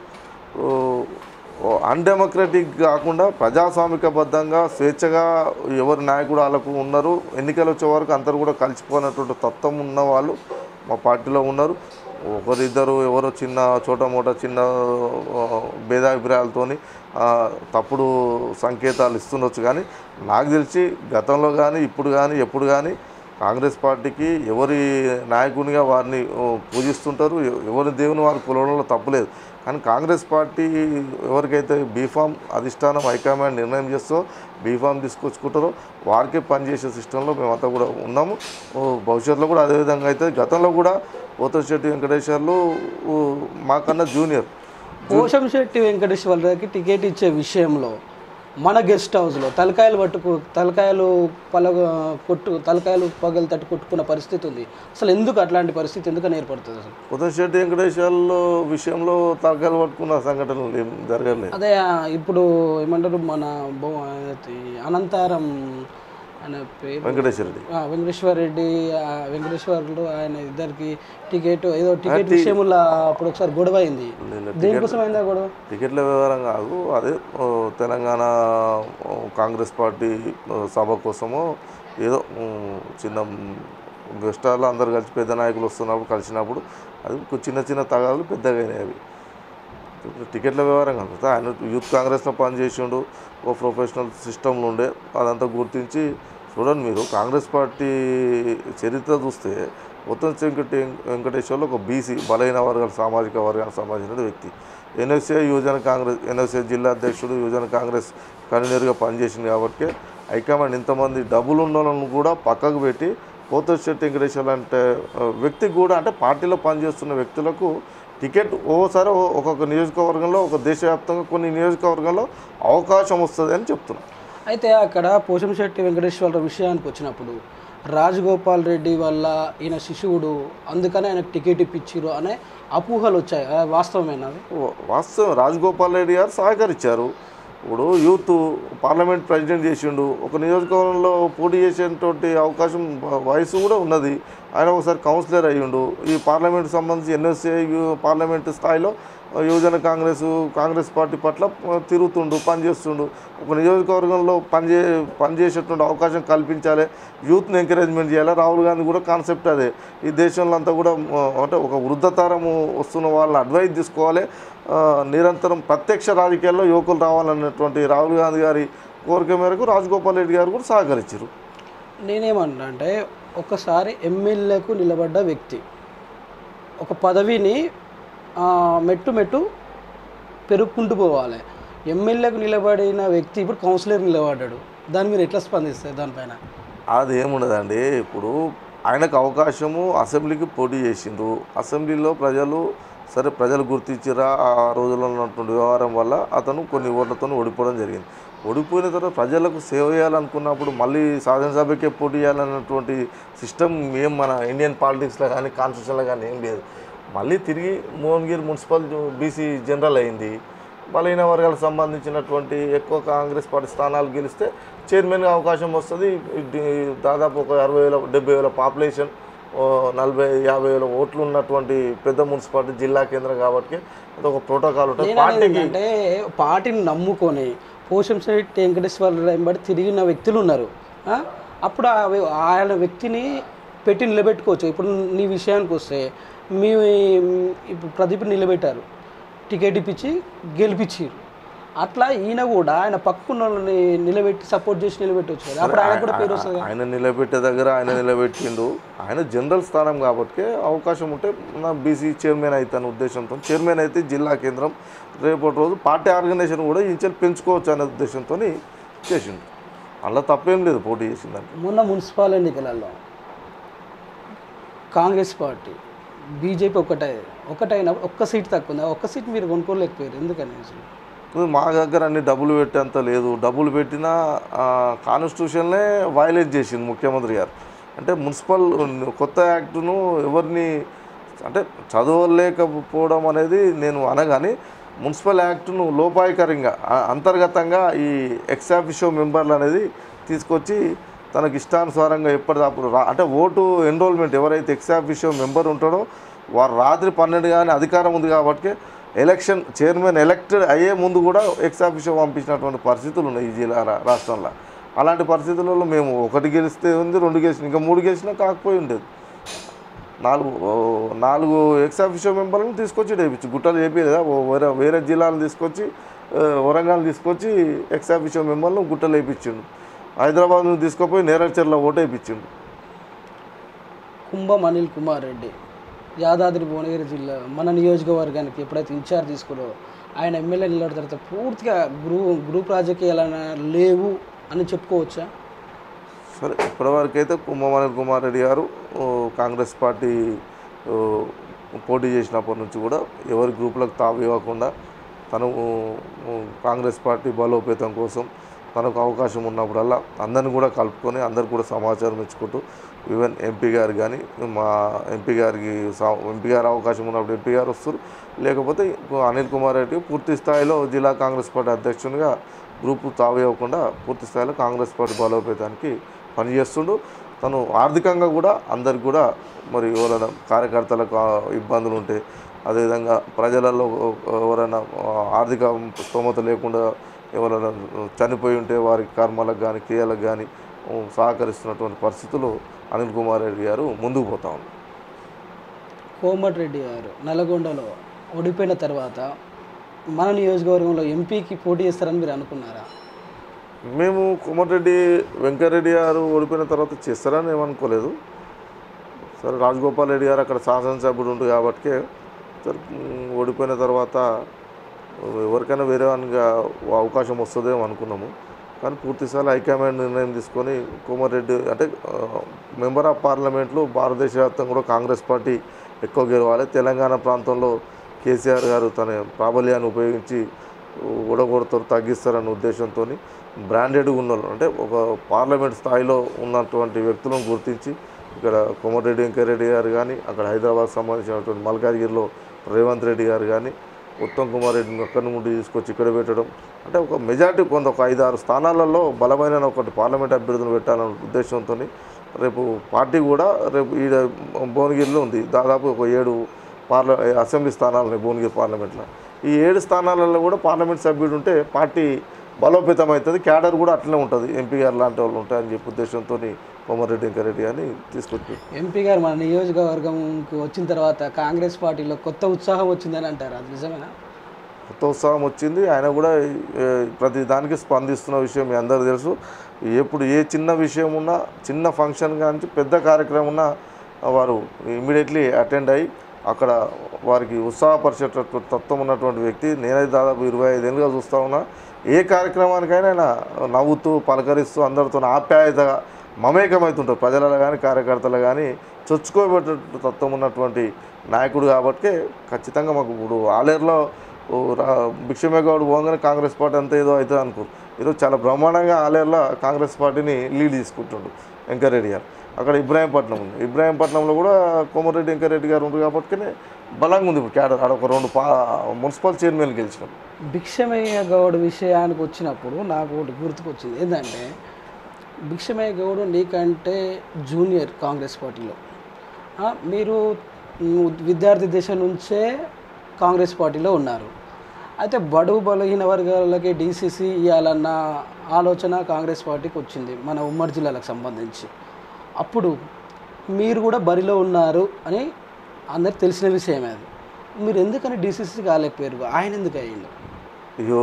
అన్డెమోక్రటిక్ కాకుండా ప్రజాస్వామికబద్ధంగా స్వేచ్ఛగా ఎవరి నాయకుడు వాళ్ళకు ఉన్నారు ఎన్నికలు వచ్చే వరకు అందరూ కూడా కలిసిపోయినటువంటి తత్వం ఉన్న వాళ్ళు మా పార్టీలో ఉన్నారు ఒకరిద్దరు ఎవరో చిన్న చోట మోట చిన్న ఆ, భేదాభిప్రాయాలతోని ఆ, తప్పుడు సంకేతాలు ఇస్తుండొచ్చు కానీ నాకు తెలిసి గతంలో కానీ ఇప్పుడు కానీ ఎప్పుడు కానీ కాంగ్రెస్ పార్టీకి ఎవరి నాయకునిగా వారిని ఓ, పూజిస్తుంటారు ఎ- ఎవరి దేవుని వారి కొలవడంలో తప్పులేదు కానీ కాంగ్రెస్ పార్టీ ఎవరికైతే బీఫామ్ అధిష్టానం హైకమాండ్ నిర్ణయం చేస్తో బీఫామ్ తీసుకొచ్చుకుంటారో వారికే పనిచేసే సిస్టంలో మేమంతా కూడా ఉన్నాము ఓ, భవిష్యత్తులో కూడా అదేవిధంగా అయితే గతంలో కూడా పోతశెట్టి వెంకటేశ్వర్లు ఓ, మాకన్నా జూనియర్ పోషం శెట్టి వెంకటేశ్వరరావుకి టికెట్ ఇచ్చే విషయంలో మన గెస్ట్ హౌస్లో తలకాయలు పట్టుకు తలకాయలు పలగ కొట్టు తలకాయలు పగలు తట్టు కొట్టుకున్న పరిస్థితి ఉంది అసలు ఎందుకు అట్లాంటి పరిస్థితి ఎందుకని ఏర్పడుతుంది అసలు పోతశెట్టి వెంకటేశ్వర్లు విషయంలో తలకాయలు పట్టుకున్న సంఘటనలు ఏం జరగలేదు అదే ఆ, ఇప్పుడు ఏమంటారు మన బొ- అది అనంతారం ఆయన పేరు వెంకటేశ్వర రెడ్డి ఆ, వెంకటేశ్వర రెడ్డి ఆ, వెంకటేశ్వర్లు ఆయన ఇద్దరికి టికెట్ ఏదో టికెట్ విషయంలో అప్పుడు ఒకసారి గొడవ అయింది నేను దేనికోసం అయిందా గొడవ టికెట్ల వ్యవహారం కాదు అదే ఓ, తెలంగాణ ఓ, కాంగ్రెస్ పార్టీ ఓ, సభ కోసమో ఏదో ఉమ్, చిన్న గెస్ట్ హాల్లో అందరు కలిసి పెద్ద నాయకులు వస్తున్నప్పుడు కలిసినప్పుడు అది కొ- చిన్న చిన్న తగాదాలు పెద్దగా అయినాయి అవి టికెట్ల వ్యవహారం కాదు ఆయన యూత్ కాంగ్రెస్లో పనిచేసిండు ఓ ప్రొఫెషనల్ సిస్టంలో ఉండే అదంతా గుర్తించి చూడండి మీరు కాంగ్రెస్ పార్టీ చరిత్ర చూస్తే ఉత్తమ్ వెంకట వెంకటేశ్వర్లు ఒక బీసీ బలహీన వర్గాల సామాజిక వర్గానికి సంబంధించిన వ్యక్తి ఎన్ఎస్ఏ యువజన కాంగ్రెస్ ఎన్ఎస్ఏ జిల్లా అధ్యక్షుడు యువజన కాంగ్రెస్ కన్వీనర్గా పనిచేసింది కాబట్టి హైకమాండ్ ఇంతమంది డబ్బులు ఉన్న వాళ్ళను కూడా పక్కకు పెట్టి పోతశెట్టి వెంకటేశ్వర్లు అంటే ఆ, వ్యక్తికి కూడా అంటే పార్టీలో పనిచేస్తున్న వ్యక్తులకు టికెట్ ఓసారి ఓ- ఒక్కొక్క నియోజకవర్గంలో ఒక దేశవ్యాప్తంగా కొన్ని నియోజకవర్గంలో అవకాశం వస్తుంది అని చెప్తున్నాను అయితే అక్కడ పోషంశెట్టి వెంకటేశ్వర విషయానికి వచ్చినప్పుడు రాజగోపాల్ రెడ్డి వల్ల ఈయన శిశువుడు అందుకని ఆయనకు టికెట్ ఇప్పించారు అనే అపోహలు వచ్చాయి ఆ, వాస్తవమేనా అది వా- వాస్తవం రాజగోపాల్ రెడ్డి గారు సహకరించారు ఇప్పుడు యూత్ పార్లమెంట్ ప్రెసిడెంట్ చేసిండు ఒక నియోజకవర్గంలో పోటీ చేసేటువంటి అవకాశం వ- వయసు కూడా ఉన్నది ఆయన ఒకసారి కౌన్సిలర్ అయ్యిండు ఈ పార్లమెంట్ సంబంధించి ఎన్ఎస్ఏ పార్లమెంట్ స్థాయిలో యువజన కాంగ్రెస్ కాంగ్రెస్ పార్టీ పట్ల ఆ, తిరుగుతుండు పనిచేస్తుండు ఒక నియోజకవర్గంలో పనిచే పనిచేసేటువంటి అవకాశం కల్పించాలి యూత్ని ఎంకరేజ్మెంట్ చేయాలి రాహుల్ గాంధీ కూడా కాన్సెప్ట్ అదే ఈ దేశంలో అంతా కూడా ఆ, అంటే ఒక వృద్ధతరము వస్తున్న వాళ్ళని అడ్వైజ్ తీసుకోవాలి ఆ, నిరంతరం ప్రత్యక్ష రాజకీయాల్లో యువకులు రావాలన్నటువంటి రాహుల్ గాంధీ గారి కోరిక మేరకు రాజగోపాల్ రెడ్డి గారు కూడా సహకరించారు నేనేమన్నా అంటే ఒకసారి ఎమ్మెల్యేకు నిలబడ్డ వ్యక్తి ఒక పదవిని ఆ, మెట్టు మెట్టు పెరుక్కుంటూ పోవాలి ఎమ్మెల్యేకు నిలబడిన వ్యక్తి ఇప్పుడు కౌన్సిలర్ నిలబడ్డాడు దాన్ని మీరు ఎట్లా స్పందిస్తారు దానిపైన అది ఏముండదండి ఇప్పుడు ఆయనకు అవకాశము అసెంబ్లీకి పోటీ చేసిండ్రు అసెంబ్లీలో ప్రజలు సరే ప్రజలు గుర్తించిరా ఆ రోజుల్లో ఉన్నటువంటి వ్యవహారం వల్ల అతను కొన్ని ఓట్లతో ఓడిపోవడం జరిగింది ఓడిపోయిన తర్వాత ప్రజలకు సేవ చేయాలనుకున్నప్పుడు మళ్ళీ శాసనసభకే పోటీ చేయాలన్నటువంటి సిస్టమ్ ఏం మన ఇండియన్ పాలిటిక్స్లో కానీ కాన్స్టిట్యూషన్లో కానీ ఏం లేదు మళ్ళీ తిరిగి మోహన్గిరి మున్సిపల్ బీసీ జనరల్ అయింది బలహీన వర్గాలకు సంబంధించినటువంటి ఎక్కువ కాంగ్రెస్ పార్టీ స్థానాలు గెలిస్తే చైర్మన్గా అవకాశం వస్తుంది ఇది దాదాపు ఒక అరవై వేల డెబ్బై వేల పాపులేషన్ ఓ నలభై యాభై వేల ఓట్లు ఉన్నటువంటి పెద్ద మున్సిపాలిటీ జిల్లా కేంద్రం కాబట్టి అది ఒక ప్రోటోకాల్ ఉంటుంది నేను అనేది పార్టీకి ఏంటంటే పార్టీని నమ్ముకొని పోషంశెట్టి వెంకటేశ్వర వెంబడి తిరిగిన వ్యక్తులు ఉన్నారు ఆ? అప్పుడు ఆ వ్య- ఆయన వ్యక్తిని పెట్టి నిలబెట్టుకోవచ్చు ఇప్పుడు నీ విషయానికి వస్తే మీ ఇప్పుడు ప్రదీప్ నిలబెట్టారు టికెట్ ఇప్పించి గెలిపించారు అట్లా ఈయన కూడా ఆయన పక్కన వాళ్ళని నిలబెట్టి సపోర్ట్ చేసి నిలబెట్టవచ్చు కదా అప్పుడు ఆయన కూడా పేరు వస్తుంది కదా. ఆయన నిలబెట్టే దగ్గర ఆయన నిలబెట్టిండు ఆయన జనరల్ స్థానం కాబట్టి అవకాశం ఉంటే నా బీసీ చైర్మన్ అవుతాను ఉద్దేశంతో చైర్మన్ అయితే జిల్లా కేంద్రం రేపటి రోజు పార్టీ ఆర్గనైజేషన్ కూడా ఇంచెల్ పెంచుకోవచ్చు అనే ఉద్దేశంతో చేసిండు అలా తప్పేం లేదు పోటీ చేసిందని మొన్న మున్సిపల్ ఎన్నికలలో కాంగ్రెస్ పార్టీ బీజేపీ ఒకటే ఒకటైనప్పుడు ఒక్క సీట్ తక్కువ ఉంది ఆ ఒక్క సీట్ మీరు కొనుక్కోలేకపోయారు ఎందుకని అసలు ఇప్పుడు మా దగ్గర అన్ని డబ్బులు పెట్టేంత లేదు డబ్బులు పెట్టినా కాన్స్టిట్యూషన్లే వైలేట్ చేసింది ముఖ్యమంత్రి గారు అంటే మున్సిపల్ కొత్త యాక్టును ఎవరిని అంటే చదవలేకపోవడం అనేది నేను అనగాని మున్సిపల్ యాక్టును లోపాయకరంగా ఆ- అంతర్గతంగా ఈ ఎక్సాఫిషో మెంబర్లు అనేది తీసుకొచ్చి తనకి ఇష్టానుసారంగా ఎప్పటికప్పుడు రా అంటే ఓటు ఎన్రోల్మెంట్ ఎవరైతే ఎక్సాఫిషో మెంబర్ ఉంటాడో వారు రాత్రి పన్నెండు కానీ అధికారం ఉంది కాబట్టి ఎలక్షన్ చైర్మన్ ఎలక్టెడ్ అయ్యే ముందు కూడా ఎక్సాఫిషో పంపించినటువంటి పరిస్థితులు ఉన్నాయి ఈ జిల్లా రా- రాష్ట్రంలో అలాంటి పరిస్థితులలో మేము ఒకటి గెలిస్తే ఉంది రెండు గెలిచిన ఇంకా మూడు గెలిచినా కాకపోయి ఉండేది నాలుగు ఓ, నాలుగు ఎక్సాఫిషో మెంబర్లను తీసుకొచ్చి వేయించు గుట్టలు వేయలేదా వేరే వేరే జిల్లాలను తీసుకొచ్చి ఆ, వరంగల్ తీసుకొచ్చి ఎక్సాఫిషో మెంబర్లను గుట్టలు వేయించిండు హైదరాబాద్ నుంచి తీసుకుపోయి నేరచర్ల ఓటు వేయించిండు కుంభం అనిల్ కుమార్ రెడ్డి యాదాద్రి భువనగిరి జిల్లా మన నియోజకవర్గానికి ఎప్పుడైతే ఇన్ఛార్జ్ తీసుకురో ఆయన ఎమ్మెల్యే నిలబడిన తర్వాత పూర్తిగా గ్రూ గ్రూప్ రాజకీయాలు లేవు అని చెప్పుకోవచ్చా సరే ఇప్పటివరకు అయితే కుంభమణి కుమార్ రెడ్డి గారు ఓ, కాంగ్రెస్ పార్టీ ఓ, పోటీ చేసినప్పటి నుంచి కూడా ఎవరి గ్రూపులకు తావు ఇవ్వకుండా తను ఓ, కాంగ్రెస్ పార్టీ బలోపేతం కోసం తనకు అవకాశం ఉన్నప్పుడల్లా అందరిని కూడా కలుపుకొని అందరికి కూడా సమాచారం ఇచ్చుకుంటూ ఈవెన్ ఎంపీ గారు కానీ మా ఎంపీ గారికి సా- ఎంపీ గారు అవకాశం ఉన్నప్పుడు ఎంపీ గారు వస్తారు లేకపోతే అనిల్ కుమార్ రెడ్డి పూర్తి స్థాయిలో జిల్లా కాంగ్రెస్ పార్టీ అధ్యక్షునిగా గ్రూపు తావు ఇవ్వకుండా పూర్తి స్థాయిలో కాంగ్రెస్ పార్టీ బలోపేతానికి పనిచేస్తుండు తను ఆర్థికంగా కూడా అందరికి కూడా మరి ఎవరైనా కార్యకర్తలకు ఆ, ఇబ్బందులు ఉంటే అదేవిధంగా ప్రజలలో ఎవరైనా ఆ, ఆర్థిక స్తోమత లేకుండా ఎవరైనా చనిపోయి ఉంటే వారి కర్మలకు కానీ క్రియలకు కానీ సహకరిస్తున్నటువంటి పరిస్థితులు అనిల్ కుమార్ రెడ్డి గారు ముందుకు పోతా ఉన్నారు కోమటిరెడ్డి గారు నల్గొండలో ఓడిపోయిన తర్వాత మన నియోజకవర్గంలో ఎంపీకి పోటీ చేస్తారని మీరు అనుకున్నారా మేము కోమటిరెడ్డి వెంకరెడ్డి గారు ఓడిపోయిన తర్వాత చేస్తారని ఏమనుకోలేదు సరే రాజగోపాల్ రెడ్డి గారు అక్కడ శాసనసభ్యుడు ఉండు కాబట్టి సరే ఉమ్, ఓడిపోయిన తర్వాత ఎవరికైనా వేరే వానిగా అవకాశం వస్తుందేమో అనుకున్నాము కానీ పూర్తిస్థాయిలో హైకమాండ్ నిర్ణయం తీసుకొని కోమటిరెడ్డి అంటే ఆ, మెంబర్ ఆఫ్ పార్లమెంట్లో భారతదేశ వ్యాప్తంగా కూడా కాంగ్రెస్ పార్టీ ఎక్కువ గెలవాలి తెలంగాణ ప్రాంతంలో కేసీఆర్ గారు తన ప్రాబల్యాన్ని ఉపయోగించి ఊడగొడతారు తగ్గిస్తారన్న ఉద్దేశంతో బ్రాండెడ్గా ఉన్న వాళ్ళు, అంటే ఒక పార్లమెంట్ స్థాయిలో ఉన్నటువంటి వ్యక్తులను గుర్తించి ఇక్కడ కోమటిరెడ్డి వెంకరెడ్డి గారు కానీ అక్కడ హైదరాబాద్ సంబంధించినటువంటి మల్కాజ్గిరిలో రేవంత్ రెడ్డి గారు కానీ ఉత్తమ్ కుమార్ రెడ్డిని అక్కడి నుండి తీసుకొచ్చి ఇక్కడ పెట్టడం అంటే ఒక మెజార్టీ కొంత ఒక ఐదు ఆరు స్థానాలలో బలమైన ఒకటి పార్లమెంట్ అభ్యర్థులు పెట్టాలనే ఉద్దేశంతో రేపు పార్టీ కూడా రేపు ఈ భువనగిరిలో ఉంది దాదాపు ఒక ఏడు పార్ల అసెంబ్లీ స్థానాలు ఉన్నాయి భువనగిరి పార్లమెంట్లో ఈ ఏడు స్థానాలలో కూడా పార్లమెంట్ సభ్యుడు ఉంటే పార్టీ బలోపేతం అవుతుంది క్యాడర్ కూడా అట్లనే ఉంటుంది ఎంపీ గారు లాంటి వాళ్ళు ఉంటాయని చెప్పి ఉద్దేశంతో కోమారెడ్డి వెంకరెడ్డి అని తీసుకొచ్చి ఎంపీ గారు మన నియోజకవర్గంకి వచ్చిన తర్వాత కాంగ్రెస్ పార్టీలో కొత్త ఉత్సాహం వచ్చిందని అంటారు అది నిజమేనా కొత్త ఉత్సాహం వచ్చింది ఆయన కూడా ఏ, ప్రతి దానికి స్పందిస్తున్న విషయం మీ అందరికీ తెలుసు ఎప్పుడు ఏ చిన్న విషయం ఉన్నా చిన్న ఫంక్షన్ కానీ పెద్ద కార్యక్రమం ఉన్నా వారు ఇమీడియట్లీ అటెండ్ అయ్యి అక్కడ వారికి ఉత్సాహపరిచేటటువంటి తత్వం ఉన్నటువంటి వ్యక్తి నేనైతే దాదాపు ఇరవై ఐదేళ్ళుగా చూస్తూ ఉన్నా ఏ కార్యక్రమానికైనా ఆయన నవ్వుతూ పలకరిస్తూ అందరితో ఆప్యాయతగా మమేకమవుతుంటారు ప్రజలలో కానీ కార్యకర్తలు కానీ చొచ్చుకోబెట్టే తత్వం ఉన్నటువంటి నాయకుడు కాబట్టి ఖచ్చితంగా మాకు ఇప్పుడు ఆలేరులో ఓ రా- భిక్షమే గౌడ్ పోగానే కాంగ్రెస్ పార్టీ అంతా ఏదో అవుతుంది అనుకోరు ఈరోజు చాలా బ్రహ్మాండంగా ఆలేరులో కాంగ్రెస్ పార్టీని లీడ్ తీసుకుంటుండు వెంకరెడ్డి గారు అక్కడ ఇబ్రాహీంపట్నం ఉంది ఇబ్రాహీంపట్నంలో కూడా కోమరెడ్డి వెంకరెడ్డి గారు ఉంది కాబట్టి బలంగా ఉంది ఇప్పుడు క్యాడర్ ఆడ ఒక రెండు పా మున్సిపల్ చైర్మన్ గెలిచినాం భిక్షమయ్య గౌడ్ విషయానికి వచ్చినప్పుడు నాకు ఒకటి గుర్తుకొచ్చింది ఏంటంటే భిక్షమయ్య గౌడ్ నీకంటే జూనియర్ కాంగ్రెస్ పార్టీలో ఆ, మీరు ఉమ్, విద్యార్థి దశ నుంచే కాంగ్రెస్ పార్టీలో ఉన్నారు అయితే బడుగు బలహీన వర్గాలకి డీసీసీ ఇవ్వాలన్న ఆలోచన కాంగ్రెస్ పార్టీకి వచ్చింది మన ఉమ్మడి జిల్లాలకు సంబంధించి అప్పుడు మీరు కూడా బరిలో ఉన్నారు అని అందరికి తెలిసిన విషయమే అది మీరు ఎందుకని డీసీసీ కాలేకపోయారు ఆయన ఎందుకు అయ్యిండు అయ్యో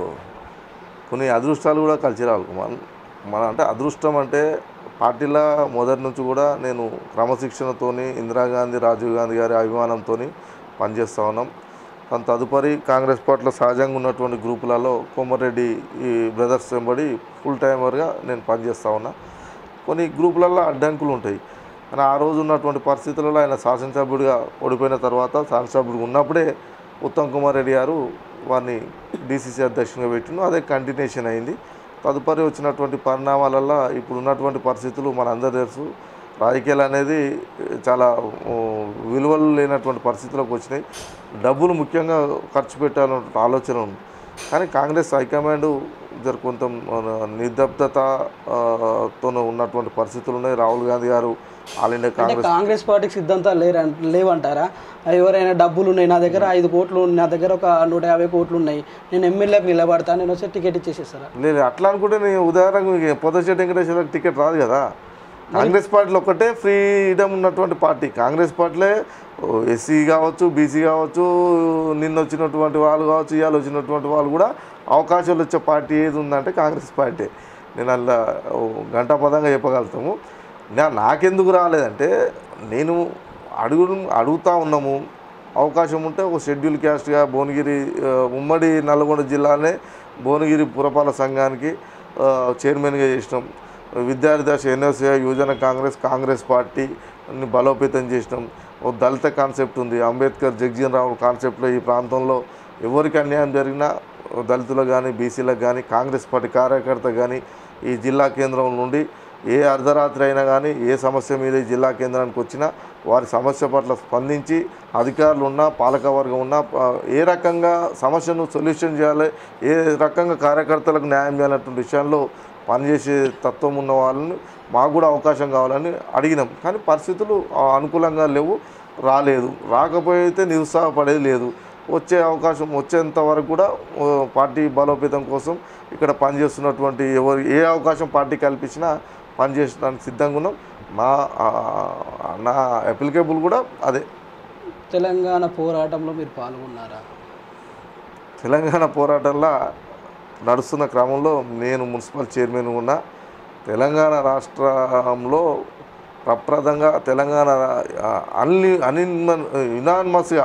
కొన్ని అదృష్టాలు కూడా కలిసి రావాలి కుమార్ మన అంటే అదృష్టం అంటే పార్టీల మొదటి నుంచి కూడా నేను క్రమశిక్షణతోని ఇందిరాగాంధీ రాజీవ్ గాంధీ గారి అభిమానంతో పనిచేస్తూ ఉన్నాం దాని తదుపరి కాంగ్రెస్ పార్టీలో సహజంగా ఉన్నటువంటి గ్రూపులలో కోమరెడ్డి ఈ బ్రదర్స్ వెంబడి ఫుల్ టైమర్గా నేను పనిచేస్తూ ఉన్నా కొన్ని గ్రూపులలో అడ్డంకులు ఉంటాయి కానీ ఆ రోజు ఉన్నటువంటి పరిస్థితులలో ఆయన శాసనసభ్యుడిగా ఓడిపోయిన తర్వాత శాసనసభ్యుడిగా ఉన్నప్పుడే ఉత్తమ్ కుమార్ రెడ్డి గారు వారిని డీసీసీ అధ్యక్షునిగా పెట్టిన అదే కంటిన్యూషన్ అయింది తదుపరి వచ్చినటువంటి పరిణామాలలో ఇప్పుడు ఉన్నటువంటి పరిస్థితులు మనందరూ తెలుసు రాజకీయాలు అనేది చాలా ఓ, విలువలు లేనటువంటి పరిస్థితులకు వచ్చినాయి డబ్బులు ముఖ్యంగా ఖర్చు పెట్టాలన్న ఆలోచన ఉంది కానీ కాంగ్రెస్ హైకమాండ్ జర కొంత మన నిదబ్దత ఆ, తోనే ఉన్నటువంటి పరిస్థితులు ఉన్నాయి రాహుల్ గాంధీ గారు ఆల్ ఇండియా అంటే కాంగ్రెస్ కాంగ్రెస్ పార్టీకి సిద్ధాంతాలు లేరు లేవంటారా ఎవరైనా డబ్బులు ఉన్నాయి నా దగ్గర ఐదు కోట్లు ఉన్నాయి, నా దగ్గర ఒక నూట యాభై కోట్లు ఉన్నాయి నేను ఎమ్మెల్యేకి నిలబడతా నేను వచ్చి టికెట్ ఇచ్చేసేస్తారా లేదు అట్లా అనుకుంటే నేను ఉదాహరణకు మీకు పొదశెట్టి వెంకటేశ్వరకు టికెట్ రాదు కదా కాంగ్రెస్ పార్టీలో ఒక్కటే ఫ్రీడమ్ ఉన్నటువంటి పార్టీ కాంగ్రెస్ పార్టీలే ఎస్సీ కావచ్చు బీసీ కావచ్చు నిన్న వచ్చినటువంటి వాళ్ళు కావచ్చు ఇవాళ వచ్చినటువంటి వాళ్ళు కూడా అవకాశాలు వచ్చే పార్టీ ఏది ఉందంటే కాంగ్రెస్ పార్టీ నేను అలా ఓ గంటాపదంగా చెప్పగలుగుతాము నా నాకెందుకు రాలేదంటే నేను అడుగు అడుగుతా ఉన్నాము అవకాశం ఉంటే ఒక షెడ్యూల్ క్యాస్ట్గా భువనగిరి ఆ, ఉమ్మడి నల్గొండ జిల్లానే భువనగిరి పురపాలక సంఘానికి ఆ, చైర్మన్గా చేసినాం విద్యార్థి దశ ఎన్ఎస్ఏ యువజన కాంగ్రెస్ కాంగ్రెస్ పార్టీని బలోపేతం చేసినాం ఒక దళిత కాన్సెప్ట్ ఉంది అంబేద్కర్ జగ్జీవన్ రావు కాన్సెప్ట్లో ఈ ప్రాంతంలో ఎవరికి అన్యాయం జరిగినా దళితులకు కానీ బీసీలకు కానీ కాంగ్రెస్ పార్టీ కార్యకర్త కానీ ఈ జిల్లా కేంద్రం నుండి ఏ అర్ధరాత్రి అయినా కానీ ఏ సమస్య మీద ఈ జిల్లా కేంద్రానికి వచ్చినా వారి సమస్య పట్ల స్పందించి అధికారులు ఉన్నా పాలకవర్గం ఉన్నా ప- ఏ రకంగా సమస్యను సొల్యూషన్ చేయాలి ఏ రకంగా కార్యకర్తలకు న్యాయం చేయాలన్నటువంటి విషయాల్లో పనిచేసే తత్వం ఉన్న వాళ్ళని మాకు కూడా అవకాశం కావాలని అడిగినాం కానీ పరిస్థితులు ఆ, అనుకూలంగా లేవు రాలేదు రాకపోతే నిరుత్సాహపడేది లేదు వచ్చే అవకాశం వచ్చేంత వరకు కూడా ఓ, పార్టీ బలోపేతం కోసం ఇక్కడ పనిచేస్తున్నటువంటి ఎవరు ఏ అవకాశం పార్టీ కల్పించినా పనిచేసడానికి సిద్ధంగా ఉన్నాం మా ఆ, నా అప్లికేబుల్ కూడా అదే తెలంగాణ పోరాటంలో మీరు పాల్గొన్నారా తెలంగాణ పోరాటంలో నడుస్తున్న క్రమంలో నేను మున్సిపల్ చైర్మన్ ఉన్నా తెలంగాణ రాష్ట్రంలో ప్రప్రదంగా తెలంగాణ అన్ని అనిన్మన్ యునానిమస్గా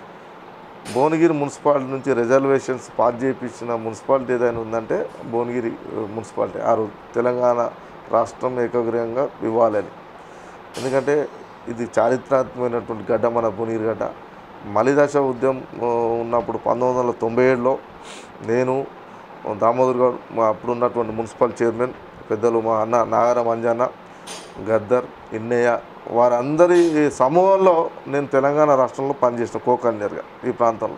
భువనగిరి మున్సిపాలిటీ నుంచి రిజర్వేషన్స్ పాస్ చేయించిన మున్సిపాలిటీ ఏదైనా ఉందంటే భువనగిరి ఆ, మున్సిపాలిటీ ఆ రోజు తెలంగాణ రాష్ట్రం ఏకగ్రీయంగా ఇవ్వాలని ఎందుకంటే ఇది చారిత్రాత్మకమైనటువంటి గడ్డ మన భువనగిరి గడ్డ మలిదశ ఉద్యమం ఆ, ఉన్నప్పుడు పంతొమ్మిది వందల తొంభై ఏడులో నేను దామోదర్ గౌడ్ మా అప్పుడు ఉన్నటువంటి మున్సిపల్ చైర్మన్ పెద్దలు మా అన్న నాగర మంజన్న గద్దర్ ఇన్నయ్య వారందరి సమూహంలో నేను తెలంగాణ రాష్ట్రంలో పనిచేసిన కోకన్యర్గా ఈ ప్రాంతంలో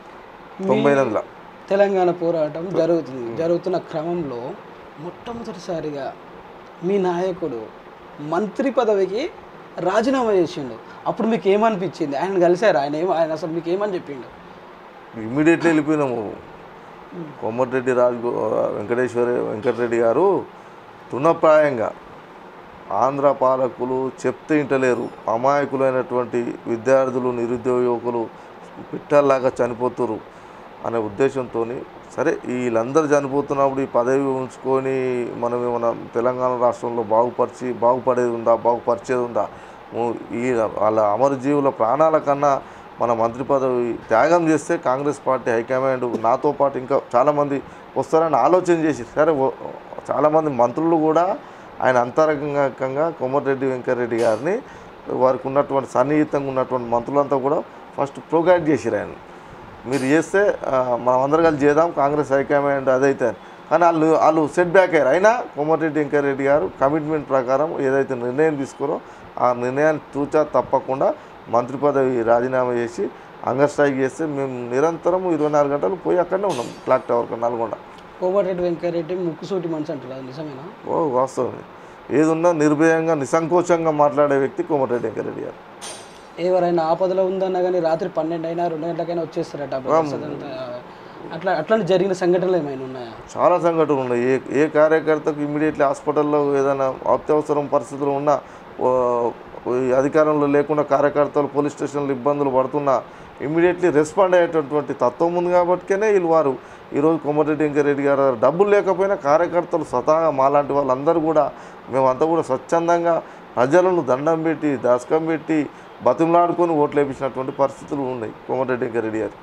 తొంభై ఎనిమిదిలో తెలంగాణ పోరాటం జరుగుతుంది జరుగుతున్న క్రమంలో మొట్టమొదటిసారిగా మీ నాయకుడు మంత్రి పదవికి రాజీనామా చేసిండు అప్పుడు మీకు ఏమనిపించింది ఆయన కలిశారు ఆయన ఏం ఆయన అసలు మీకు ఏమని చెప్పిండు ఇమ్మీడియట్లీ వెళ్ళిపోయినాము కొమ్మటిరెడ్డి రాజు వెంకటేశ్వర వెంకటరెడ్డి గారు తృణప్రాయంగా ఆంధ్ర పాలకులు చెప్తే ఇంటలేరు అమాయకులైనటువంటి విద్యార్థులు నిరుద్యోగ యువకులు పిట్టల్లాగా చనిపోతురు అనే ఉద్దేశంతో సరే వీళ్ళందరూ చనిపోతున్నప్పుడు ఈ పదవి ఉంచుకొని మనం ఏమైనా తెలంగాణ రాష్ట్రంలో బాగుపరిచి బాగుపడేది ఉందా బాగుపరిచేది ఉందా ము- ఈ వాళ్ళ అమరజీవుల ప్రాణాల కన్నా మన మంత్రి పదవి త్యాగం చేస్తే కాంగ్రెస్ పార్టీ హైకమాండ్ నాతో పాటు ఇంకా చాలామంది వస్తారని ఆలోచన చేసి సరే ఓ- చాలామంది మంత్రులు కూడా ఆయన అంతరంగంగా కొమ్మటిరెడ్డి వెంకటరెడ్డి గారిని వారికి ఉన్నటువంటి సన్నిహితంగా ఉన్నటువంటి మంత్రులంతా కూడా ఫస్ట్ ప్రోగ్రాట్ చేసిరు ఆయన మీరు చేస్తే ఆ, మనం అందరం కలిసి చేద్దాం కాంగ్రెస్ హైకమాండ్ అదైతే అని. కానీ వాళ్ళు వాళ్ళు సెట్ బ్యాక్ అయ్యారు అయినా కోమటిరెడ్డి వెంకరెడ్డి గారు కమిట్మెంట్ ప్రకారం ఏదైతే నిర్ణయం తీసుకోరో ఆ నిర్ణయాన్ని తూచా తప్పకుండా మంత్రి పదవి రాజీనామా చేసి అంగర్ స్ట్రైక్ చేస్తే మేము నిరంతరం ఇరవై నాలుగు గంటలు పోయి అక్కడనే ఉన్నాం క్లాక్ టవర్ నల్గొండ కోమటిరెడ్డి వెంకరెడ్డి ముక్కుసూటి మనిషి అంటారు అది నిజమేనా ఓ వాస్తవం ఏదున్నా నిర్భయంగా నిసంకోచంగా మాట్లాడే వ్యక్తి కోమటిరెడ్డి వెంకరెడ్డి గారు ఎవరైనా ఆపదలో ఉందన్నా కానీ రాత్రి పన్నెండు అయినా రెండు గంటలకైనా వచ్చేస్తారట అప్పుడు అదంతా అట్లా అట్లాంటి జరిగిన సంఘటనలు ఏమైనా ఉన్నాయా చాలా సంఘటనలు ఉన్నాయి ఏ ఏ కార్యకర్తకు ఇమ్మీడియట్లీ హాస్పిటల్లో ఏదైనా అత్యవసరం పరిస్థితులు ఉన్నా ఓ, ఈ అధికారంలో లేకుండా కార్యకర్తలు పోలీస్ స్టేషన్లో ఇబ్బందులు పడుతున్నా ఇమ్మీడియట్లీ రెస్పాండ్ అయ్యేటటువంటి తత్వం ఉంది కాబట్టినే వీళ్ళు వారు ఈరోజు కొమ్మరెడ్డి వెంకరెడ్డి గారు డబ్బులు లేకపోయినా కార్యకర్తలు స్వతహాగా మాలాంటి వాళ్ళందరూ కూడా మేమంతా కూడా స్వచ్ఛందంగా ప్రజలను దండం పెట్టి దశకం పెట్టి బతిమలాడుకొని ఓట్లు వేపించినటువంటి పరిస్థితులు ఉన్నాయి కోమటిరెడ్డి వెంకరెడ్డి గారు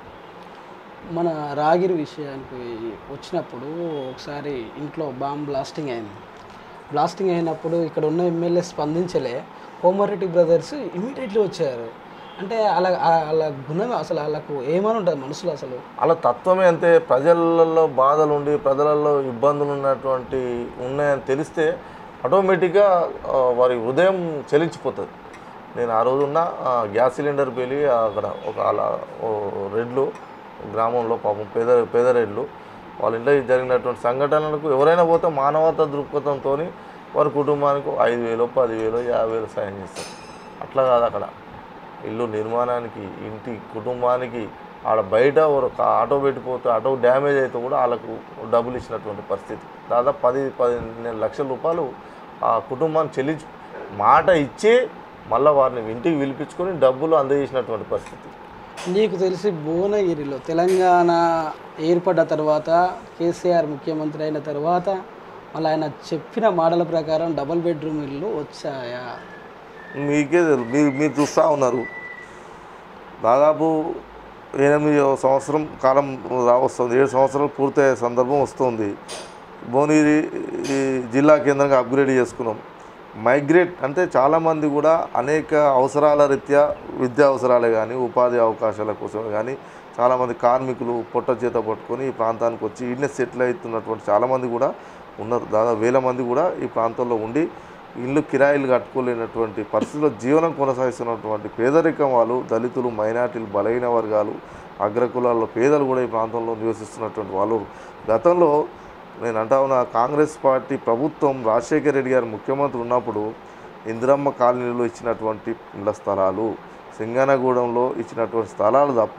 మన రాగిరి విషయానికి వచ్చినప్పుడు ఒకసారి ఇంట్లో బాంబ్ బ్లాస్టింగ్ అయింది బ్లాస్టింగ్ అయినప్పుడు ఇక్కడ ఉన్న ఎమ్మెల్యే స్పందించలే కోమారెడ్డి బ్రదర్స్ ఇమీడియట్లీ వచ్చారు అంటే అలా వాళ్ళ గుణం అసలు వాళ్ళకు ఏమని ఉంటుంది మనసులో అసలు అలా తత్వమే అంతే ప్రజలలో బాధలు ఉండి ప్రజలలో ఇబ్బందులు ఉన్నటువంటి ఉన్నాయని తెలిస్తే ఆటోమేటిక్గా ఆ, వారి హృదయం చలించిపోతుంది నేను ఆ రోజున్న ఆ, గ్యాస్ సిలిండర్ పేలి అక్కడ ఒక అలా ఓ రెడ్లు గ్రామంలో పాపం పేద పేద రెడ్లు వాళ్ళ ఇంట్లో జరిగినటువంటి సంఘటనలకు ఎవరైనా పోతే మానవతా దృక్పథంతో వారి కుటుంబానికి ఐదు వేలు పదివేలు యాభై వేలు సాయం చేస్తారు అట్లా కాదు అక్కడ ఇల్లు నిర్మాణానికి ఇంటి కుటుంబానికి ఆడ బయట ఒక ఆటో పెట్టిపోతే ఆటో డ్యామేజ్ అయితే కూడా వాళ్ళకు డబ్బులు ఇచ్చినటువంటి పరిస్థితి దాదాపు పది పదిహేను లక్షల రూపాయలు ఆ కుటుంబాన్ని చెల్లించి మాట ఇచ్చి మళ్ళీ వారిని ఇంటికి పిలిపించుకొని డబ్బులు అందజేసినటువంటి పరిస్థితి నీకు తెలిసి భువనగిరిలో తెలంగాణ ఏర్పడ్డ తర్వాత కేసీఆర్ ముఖ్యమంత్రి అయిన తర్వాత మళ్ళీ ఆయన చెప్పిన మాటల ప్రకారం డబుల్ బెడ్రూమ్ ఇల్లు వచ్చాయా మీకే తెలు- మీరు మీరు చూస్తూ ఉన్నారు దాదాపు ఎనిమిది సంవత్సరం కాలం రావస్తుంది ఏడు సంవత్సరాలు పూర్తయ్యే సందర్భం వస్తుంది భువనగిరి ఈ జిల్లా కేంద్రంగా అప్గ్రేడ్ చేసుకున్నాం మైగ్రేట్ అంటే చాలామంది కూడా అనేక అవసరాల రీత్యా విద్యా అవసరాలే కానీ ఉపాధి అవకాశాల కోసం కానీ చాలామంది కార్మికులు పొట్ట చేత పట్టుకొని ఈ ప్రాంతానికి వచ్చి ఇన్నే సెటిల్ అవుతున్నటువంటి చాలామంది కూడా ఉన్నారు దాదాపు వేల మంది కూడా ఈ ప్రాంతంలో ఉండి ఇల్లు కిరాయిలు కట్టుకోలేనటువంటి పరిస్థితిలో జీవనం కొనసాగిస్తున్నటువంటి పేదరికం వాళ్ళు దళితులు మైనార్టీలు బలహీన వర్గాలు అగ్రకులాల్లో పేదలు కూడా ఈ ప్రాంతంలో నివసిస్తున్నటువంటి వాళ్ళు గతంలో నేను అంటా ఉన్న కాంగ్రెస్ పార్టీ ప్రభుత్వం రాజశేఖర రెడ్డి గారు ముఖ్యమంత్రి ఉన్నప్పుడు ఇందిరమ్మ కాలనీలో ఇచ్చినటువంటి ఇళ్ల స్థలాలు సింగనగూడెంలో ఇచ్చినటువంటి స్థలాలు తప్ప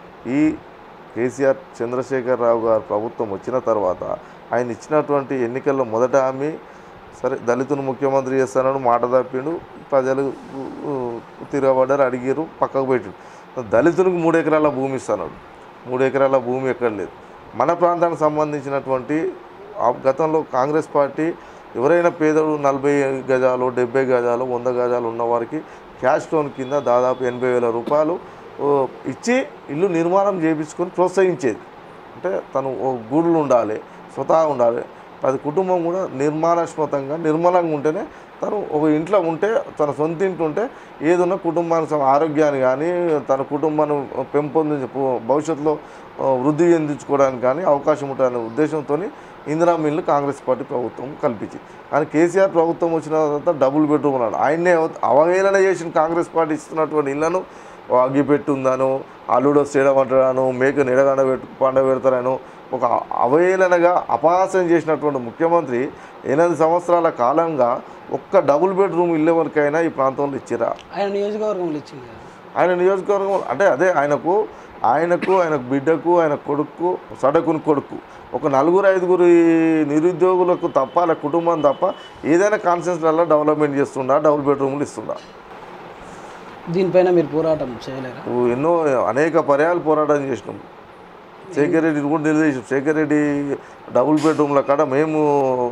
ఈ కేసీఆర్ చంద్రశేఖరరావు గారు ప్రభుత్వం వచ్చిన తర్వాత ఆయన ఇచ్చినటువంటి ఎన్నికల్లో మొదట హామీ సరే దళితుని ముఖ్యమంత్రి చేస్తానని మాట తప్పిండు ప్రజలు ఊ, ఊ, తిరగబడ్డారు అడిగారు పక్కకు పెట్టిండు దళితునికి మూడు ఎకరాల భూమి ఇస్తున్నాడు మూడు ఎకరాల భూమి ఎక్కడ లేదు మన ప్రాంతానికి సంబంధించినటువంటి ఆ గతంలో కాంగ్రెస్ పార్టీ ఎవరైనా పేదలు నలభై గజాలు డెబ్బై గజాలు వంద గజాలు ఉన్నవారికి క్యాష్ లోన్ కింద దాదాపు ఎనభై వేల రూపాయలు ఓ, ఇచ్చి ఇల్లు నిర్మాణం చేయించుకొని ప్రోత్సహించేది అంటే తను ఓ గూడులు ఉండాలి స్వతహా ఉండాలి అది కుటుంబం కూడా నిర్మాణాత్మకంగా నిర్మలంగా ఉంటేనే తను ఒక ఇంట్లో ఉంటే తన సొంత ఇంట్లో ఉంటే ఏదన్నా కుటుంబానికి సం- ఆరోగ్యాన్ని కానీ తన కుటుంబాన్ని పెంపొందించ భవిష్యత్తులో ఆ, వృద్ధి చెందించుకోవడానికి కానీ అవకాశం ఉంటుందనే ఉద్దేశంతో ఇందిరా మిల్లు కాంగ్రెస్ పార్టీ ప్రభుత్వం కల్పించింది కానీ కేసీఆర్ ప్రభుత్వం వచ్చిన తర్వాత డబుల్ బెడ్రూమ్ అన్నాడు ఆయన్నే అవహేళన చేసిన కాంగ్రెస్ పార్టీ ఇస్తున్నటువంటి ఇళ్లను అగ్గిపెట్టి ఉందనో అల్లుడు చేయడమంటాడను మేక నిడగండ పెట్టు పండ పెడతారనో ఒక అవహేళనగా అపహాస్యం చేసినటువంటి ముఖ్యమంత్రి ఎనిమిది సంవత్సరాల కాలంగా ఒక్క డబుల్ బెడ్రూమ్ ఇల్లు ఎవరికైనా ఈ ప్రాంతంలో ఇచ్చిరా ఆయన నియోజకవర్గంలో ఇచ్చింది కదా ఆయన నియోజకవర్గం అంటే అదే ఆయనకు ఆయనకు ఆయన బిడ్డకు ఆయన కొడుకు సడకుని కొడుకు ఒక నలుగురు ఐదుగురు ఈ నిరుద్యోగులకు తప్ప వాళ్ళ కుటుంబం తప్ప ఏదైనా కాన్సెన్స్లలో డెవలప్మెంట్ చేస్తుండా డబుల్ బెడ్రూమ్లు ఇస్తుండా దీనిపైన మీరు పోరాటం చేయలేరా నువ్వు ఎన్నో అనేక పర్యాలు పోరాటం చేసినాం శేఖర్ రెడ్డి కూడా నిలదీసాం శేఖర్ రెడ్డి డబుల్ బెడ్రూమ్ల కాడ మేము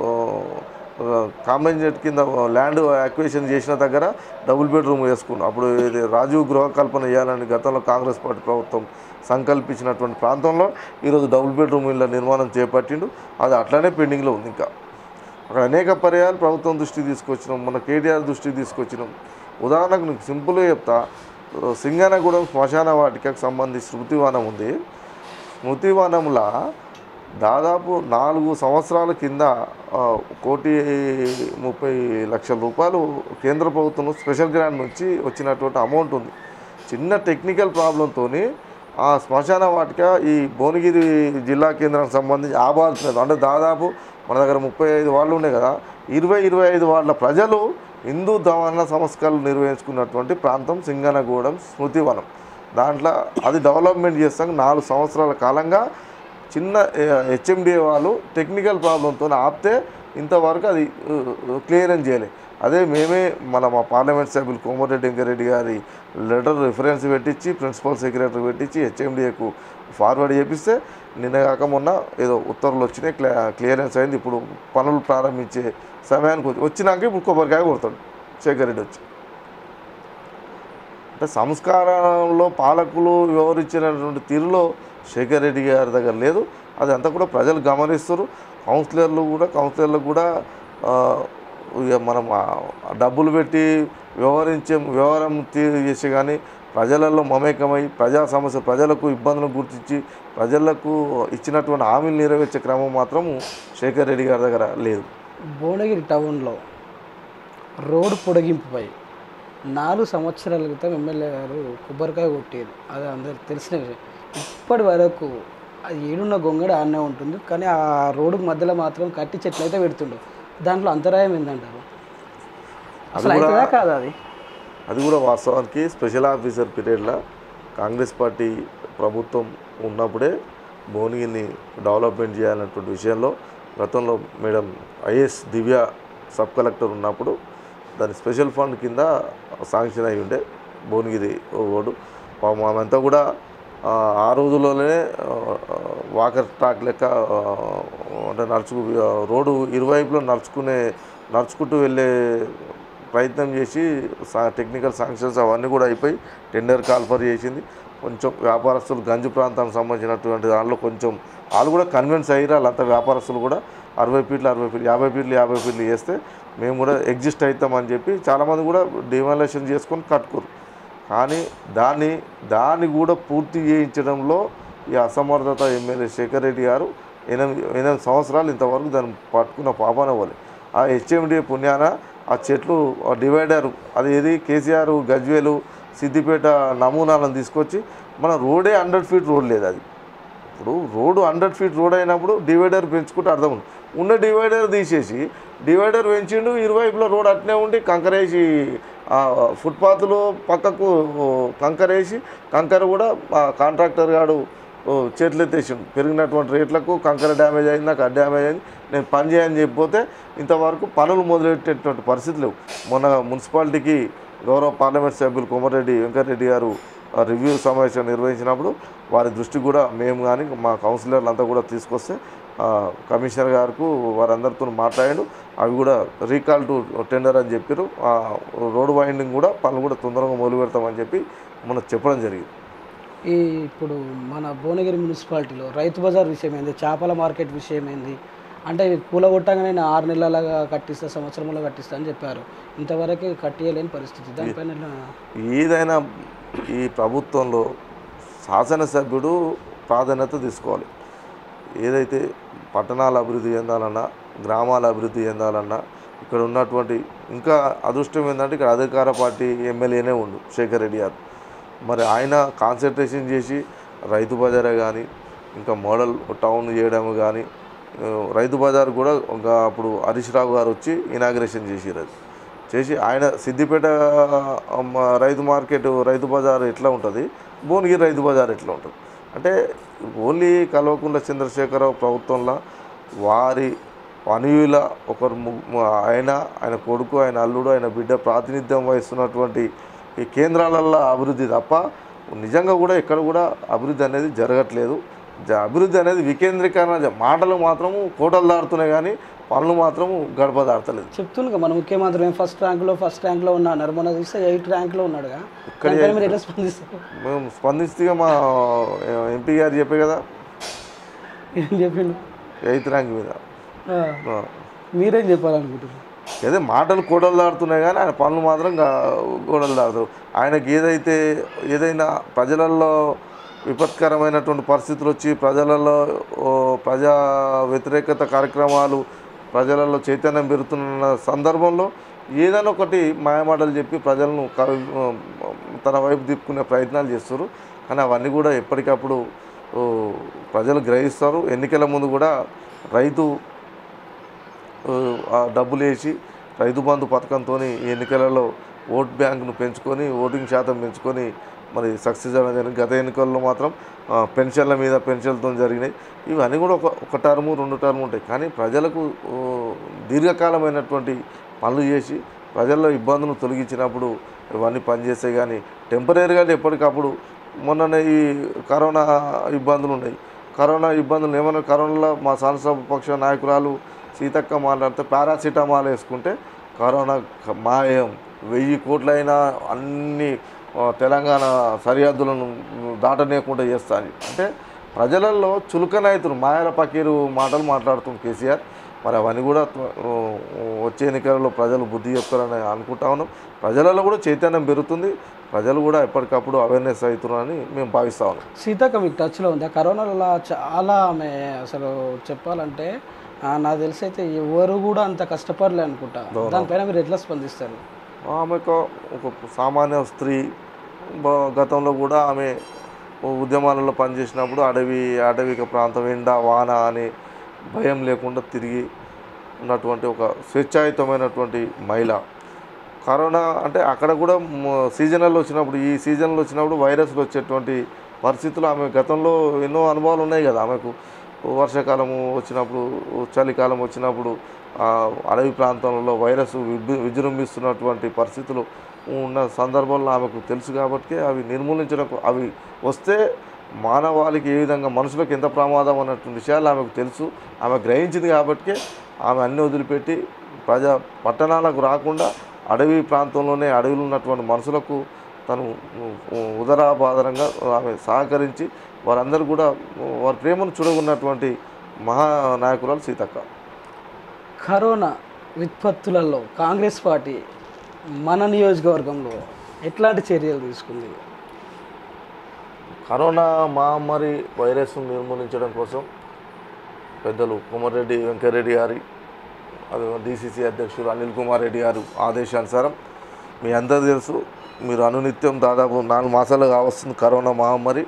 కాంబైన్జెట్ కింద ల్యాండ్ అక్వేషన్ చేసిన దగ్గర డబుల్ బెడ్రూమ్ వేసుకున్నాం అప్పుడు ఇది రాజీవ్ గృహకల్పన చేయాలని గతంలో కాంగ్రెస్ పార్టీ ప్రభుత్వం సంకల్పించినటువంటి ప్రాంతంలో ఈరోజు డబుల్ బెడ్రూమ్ ఇళ్ళ నిర్మాణం చేపట్టిండు అది అట్లానే పెండింగ్లో ఉంది ఇంకా అక్కడ అనేక పర్యాలు ప్రభుత్వం దృష్టికి తీసుకొచ్చినాం మన కేటీఆర్ దృష్టికి తీసుకొచ్చినాం ఉదాహరణకు నీకు సింపుల్గా చెప్తా సింగనగూడెం శ్మశాన వాటికకు సంబంధించి స్మృతివనం ఉంది స్మృతివనంలో దాదాపు నాలుగు సంవత్సరాల కింద ఆ, కోటి ముప్పై లక్షల రూపాయలు కేంద్ర ప్రభుత్వం స్పెషల్ గ్రాంట్ నుంచి వచ్చినటువంటి అమౌంట్ ఉంది చిన్న టెక్నికల్ ప్రాబ్లంతో ఆ శ్మశాన వాటిక ఈ భువనగిరి జిల్లా కేంద్రానికి సంబంధించి ఆబాల్సినది అంటే దాదాపు మన దగ్గర ముప్పై ఐదు వాళ్ళు ఉన్నాయి కదా ఇరవై ఇరవై ఐదు వాళ్ళ ప్రజలు హిందూ దమన సంస్కరణలు నిర్వహించుకున్నటువంటి ప్రాంతం సింగనగూడెం స్మృతివనం దాంట్లో అది డెవలప్మెంట్ చేస్తాం నాలుగు సంవత్సరాల కాలంగా చిన్న హెచ్ఎండిఏ వాళ్ళు టెక్నికల్ ప్రాబ్లంతో ఆపితే ఇంతవరకు అది క్లియరెన్స్ చేయలే అదే మేమే మన మా పార్లమెంట్ సభ్యులు కోమటిరెడ్డి వెంకరెడ్డి గారి లెటర్ రిఫరెన్స్ పెట్టించి ప్రిన్సిపల్ సెక్రటరీ పెట్టించి హెచ్ఎండిఏకు ఫార్వర్డ్ చేపిస్తే నిన్న కాక మొన్న ఏదో ఉత్తర్వులు వచ్చినాయి క్లియర్ క్లియరెన్స్ అయింది ఇప్పుడు పనులు ప్రారంభించే సమయానికి వచ్చి- వచ్చినాక ఇప్పుడు కొబ్బరికాయ కొడతాడు శేఖర్ రెడ్డి వచ్చి అంటే సంస్కారంలో పాలకులు వివరించినటువంటి తీరులో శేఖర్ రెడ్డి గారి దగ్గర లేదు అది అంతా కూడా ప్రజలు గమనిస్తారు కౌన్సిలర్లు కూడా కౌన్సిలర్లు కూడా ఆ, ఇక మనం ఆ డబ్బులు పెట్టి వ్యవహరించే వ్యవహారం తీరు చేసి కానీ ప్రజలలో మమేకమై ప్రజా సమస్య ప్రజలకు ఇబ్బందులను గుర్తించి ప్రజలకు ఇచ్చినటువంటి హామీలు నెరవేర్చే క్రమం మాత్రం శేఖర్ రెడ్డి గారి దగ్గర లేదు భువనగిరి టౌన్లో రోడ్డు పొడిగింపుపై నాలుగు సంవత్సరాల క్రితం ఎమ్మెల్యే గారు కొబ్బరికాయ కొట్టారు అది అందరికి తెలిసిన విషయం ఇప్పటి వరకు అది ఏడున్న గొంగడ ఆడనే ఉంటుంది కానీ ఆ రోడ్డుకు మధ్యలో మాత్రం కట్టి చెట్లు అయితే పెడుతుండు దాంట్లో అంతరాయం ఏందంటారు అసలు కూడా- అవుతుందా కాదా అది అది కూడా వాస్తవానికి స్పెషల్ ఆఫీసర్ పీరియడ్లో కాంగ్రెస్ పార్టీ ప్రభుత్వం ఉన్నప్పుడే భువనగిరిని డెవలప్మెంట్ చేయాలన్నటువంటి విషయంలో గతంలో madam IAS Divya sub collector ఉన్నప్పుడు దాని స్పెషల్ ఫండ్ కింద శాంక్షన్ అయి ఉండే భువనగిరి రోడ్డు పాపం ఆమెంతా కూడా ఆ, ఆ రోజుల్లోనే ఆ, వాకర్ ట్రాక్ లెక్క ఆ, అంటే నడుచుకు ఆ, రోడ్డు ఇరువైపులో నడుచుకునే నడుచుకుంటూ వెళ్ళే ప్రయత్నం చేసి సా- టెక్నికల్ శాంక్షన్స్ అవన్నీ కూడా అయిపోయి టెండర్ కాల్ఫర్ చేసింది కొంచెం వ్యాపారస్తులు గంజు ప్రాంతానికి సంబంధించినటువంటి దాంట్లో కొంచెం వాళ్ళు కూడా కన్విన్స్ అయ్యారు వాళ్ళంతా వ్యాపారస్తులు కూడా అరవై ఫీట్లు అరవై ఫీట్లు యాభై ఫీట్లు యాభై ఫీట్లు చేస్తే మేము కూడా ఎగ్జిస్ట్ అవుతామని చెప్పి చాలామంది కూడా డిమాలేషన్ చేసుకొని కట్టుకోరు కానీ దాన్ని దాన్ని కూడా పూర్తి చేయించడంలో ఈ అసమర్థత ఎమ్మెల్యే శేఖర్ రెడ్డి గారు ఎనిమిది ఎనిమిది సంవత్సరాలు ఇంతవరకు దాన్ని పట్టుకున్న పాపాన పోలే ఆ హెచ్ఎండి పుణ్యాన ఆ చెట్లు ఆ డివైడర్ అది ఏది కేసీఆర్ గజ్వేలు సిద్దిపేట నమూనాలను తీసుకొచ్చి మన రోడే హండ్రెడ్ ఫీట్ రోడ్ లేదు అది ఇప్పుడు రోడ్డు హండ్రెడ్ ఫీట్ రోడ్ అయినప్పుడు డివైడర్ పెంచుకుంటే అర్థం ఉంది ఉన్న డివైడర్ తీసేసి డివైడర్ పెంచిండు ఇరువైపులో రోడ్ అట్నే ఉండి కంకరేసి ఆ ఫుట్పాత్లో పక్కకు కంకరేసి కంకర కూడా ఆ కాంట్రాక్టర్ గాడు ఓ, చేతులు ఎత్తేసిండు పెరిగినటువంటి రేట్లకు కంకర డ్యామేజ్ అయింది నాకు ఆ డ్యామేజ్ అయింది నేను పని చేయని చెప్పిపోతే ఇంతవరకు పనులు మొదలెట్టేటువంటి పరిస్థితి లేవు మొన్న మున్సిపాలిటీకి గౌరవ పార్లమెంట్ సభ్యులు కోమరెడ్డి వెంకటరెడ్డి గారు ఆ రివ్యూ సమావేశం నిర్వహించినప్పుడు వారి దృష్టి కూడా మేము కానీ మా కౌన్సిలర్లు అంతా కూడా తీసుకొస్తే ఆ, కమిషనర్ గారికి వారందరితో మాట్లాడాడు అవి కూడా రీకాల్ టు టెండర్ అని చెప్పారు ఆ రోడ్ వైండింగ్ కూడా పనులు కూడా తొందరగా మొదలు పెడతామని చెప్పి మనం చెప్పడం జరిగింది ఈ ఇప్పుడు మన భువనగిరి మున్సిపాలిటీలో రైతు బజార్ విషయం ఏంది చేపల మార్కెట్ విషయం ఏంది అంటే ఇవి కూలగొట్టగానే నేను ఆరు నెలలుగా కట్టిస్తా సంవత్సరంలో కట్టిస్తా అని చెప్పారు ఇంతవరకు కట్టియలేని పరిస్థితి దానిపైన ఎలా- ఏదైనా ఈ ప్రభుత్వంలో శాసనసభ్యుడు ప్రాధాన్యత తీసుకోవాలి ఏదైతే పట్టణాల అభివృద్ధి చెందాలన్నా గ్రామాల అభివృద్ధి చెందాలన్నా ఇక్కడ ఉన్నటువంటి ఇంకా అదృష్టం ఏంటంటే ఇక్కడ అధికార పార్టీ ఎమ్మెల్యేనే ఉండు శేఖర్ రెడ్డి గారు మరి ఆయన కాన్సన్ట్రేషన్ చేసి రైతు బజారే కానీ ఇంకా మోడల్ టౌన్ చేయడం కానీ ఆ, రైతు బజార్ కూడా ఒక అప్పుడు హరీష్ రావు గారు వచ్చి ఇనాగ్రేషన్ చేసిరు అది చేసి ఆయన సిద్దిపేట ఆ, మ- రైతు మార్కెట్ రైతు బజార్ ఎట్లా ఉంటుంది భువనగిరి రైతు బజార్ ఎట్లా ఉంటుంది అంటే ఓన్లీ కల్వకుంట్ల చంద్రశేఖరరావు ప్రభుత్వంలో వారి అనుయుల ఒకరు ము- ము- ఆయన ఆయన కొడుకు ఆయన అల్లుడు ఆయన బిడ్డ ప్రాతినిధ్యం వహిస్తున్నటువంటి ఈ కేంద్రాలల్లో అభివృద్ధి తప్ప నిజంగా కూడా ఎక్కడ కూడా అభివృద్ధి అనేది జరగట్లేదు జ- అభివృద్ధి అనేది వికేంద్రీకరణ జ- మాటలు మాత్రము కోటలు దాడుతున్నాయి కానీ పనులు మాత్రము గడప దాడతలేదు చెప్తుండగా మన ముఖ్యమంత్రి ఏం ఫస్ట్ ర్యాంక్లో ఫస్ట్ ర్యాంక్లో ఉన్నారు మొన్న చూస్తే ఎయిట్ ర్యాంక్లో ఉన్నాడుగా ఇక్కడ దానిపైన మీరు ఎట్లా స్పందిస్తారు మేము స్పందిస్తే మా ఎంపీ గారు చెప్పే కదా ఏం చెప్పిండు ఎయిత్ ర్యాంక్ మీద ఆ, ఆ. మీరేం చెప్పాలనుకుంటున్నారు అదే మాటలు కోడలు దాడుతున్నాయి కానీ ఆయన పనులు మాత్రం గా- గోడలు దాడుతారు ఆయనకి ఏదైతే ఏదైనా ప్రజలలో విపత్కరమైనటువంటి పరిస్థితులు వచ్చి ప్రజలలో ఓ, ప్రజా వ్యతిరేకత కార్యక్రమాలు ప్రజలలో చైతన్యం పెరుగుతున్న సందర్భంలో ఏదైనా ఒకటి మాయమాటలు చెప్పి ప్రజలను కవి తన వైపు తిప్పుకునే ప్రయత్నాలు చేస్తారు కానీ అవన్నీ కూడా ఎప్పటికప్పుడు ఓ, ప్రజలు గ్రహిస్తారు ఎన్నికల ముందు కూడా రైతు ఆ డబ్బులు వేసి రైతు బంధు పథకంతో ఎన్నికలలో ఓట్ బ్యాంక్ను పెంచుకొని ఓటింగ్ శాతం పెంచుకొని మరి సక్సెస్ అవ్వడం జరిగింది గత ఎన్నికల్లో మాత్రం ఆ, పెన్షన్ల మీద పెన్షన్లతో జరిగినాయి ఇవన్నీ కూడా ఒక ఒక టర్ము రెండు టర్ము ఉంటాయి కానీ ప్రజలకు ఓ, దీర్ఘకాలమైనటువంటి పనులు చేసి ప్రజల్లో ఇబ్బందులు తొలగించినప్పుడు ఇవన్నీ పనిచేస్తాయి కానీ టెంపరీగా ఎప్పటికప్పుడు మొన్ననే ఈ కరోనా ఇబ్బందులు ఉన్నాయి కరోనా ఇబ్బందులు ఏమన్నా కరోనాలో మా సాంసభ పక్ష నాయకురాలు సీతక్క మాట్లాడితే పారాసిటమాల్ వేసుకుంటే కరోనా క- మాయం వెయ్యి కోట్లైనా అన్ని ఆ, తెలంగాణ సరిహద్దులను దాటనీయకుండా చేస్తా అని అంటే ప్రజలలో చులకనైతులు మాయల పకీరు మాటలు మాట్లాడుతుంది కేసీఆర్ మరి అవన్నీ కూడా త్వ- ఆ, వచ్చే ఎన్నికలలో ప్రజలు బుద్ధి చెప్తారని అనుకుంటా ఉన్నాం ప్రజలలో కూడా చైతన్యం పెరుగుతుంది ప్రజలు కూడా ఎప్పటికప్పుడు అవేర్నెస్ అవుతున్నారని మేము భావిస్తా ఉన్నాం సీతక్క మీకు టచ్లో ఉందా కరోనాలో చాలా ఆమె అసలు చెప్పాలంటే ఆ, నాకు తెలిసి అయితే ఎవరు కూడా అంత కష్టపడలే అనుకుంటా దానిపైన మీరు ఎట్లా స్పందిస్తారు ఆమెకు ఒక సామాన్య స్త్రీ బ- గతంలో కూడా ఆమె ఉద్యమాలలో పనిచేసినప్పుడు అడవి అటవిక ప్రాంతం ఎండ వాన అని భయం లేకుండా తిరిగి ఉన్నటువంటి ఒక స్వేచ్ఛాయుతమైనటువంటి మహిళ కరోనా అంటే అక్కడ కూడా మ- సీజనల్ వచ్చినప్పుడు ఈ సీజన్లో వచ్చినప్పుడు వైరస్లు వచ్చేటువంటి పరిస్థితులు ఆమె గతంలో ఎన్నో అనుభవాలు ఉన్నాయి కదా ఆమెకు వర్షాకాలము వచ్చినప్పుడు చలికాలం వచ్చినప్పుడు ఆ అడవి ప్రాంతంలో వైరస్ విజృ- విజృంభిస్తున్నటువంటి పరిస్థితులు ఉన్న సందర్భంలో ఆమెకు తెలుసు కాబట్టి అవి నిర్మూలించడం అవి వస్తే మానవాళికి ఏ విధంగా మనుషులకు ఎంత ప్రమాదం అన్నటువంటి విషయాలు ఆమెకు తెలుసు ఆమె గ్రహించింది కాబట్టి ఆమె అన్ని వదిలిపెట్టి ప్రజా పట్టణాలకు రాకుండా అడవి ప్రాంతంలోనే అడవిలో ఉన్నటువంటి మనుషులకు తను ఉ- ఉదరాబాదరంగా ఆమె సహకరించి వారందరూ కూడా వారి ప్రేమను చూడగొన్నటువంటి మహానాయకురాలు సీతక్క కరోనా విపత్తులలో కాంగ్రెస్ పార్టీ మన నియోజకవర్గంలో ఎట్లాంటి చర్యలు తీసుకుంది కరోనా మహమ్మారి వైరస్ను నిర్మూలించడం కోసం పెద్దలు కుమారెడ్డి వెంకరెడ్డి గారి అది డిసిసి అధ్యక్షుడు అనిల్ కుమార్ రెడ్డి గారు ఆదేశానుసారం మీ అందరూ తెలుసు మీరు అనునిత్యం దాదాపు నాలుగు మాసాలు కావస్తుంది కరోనా మహమ్మారి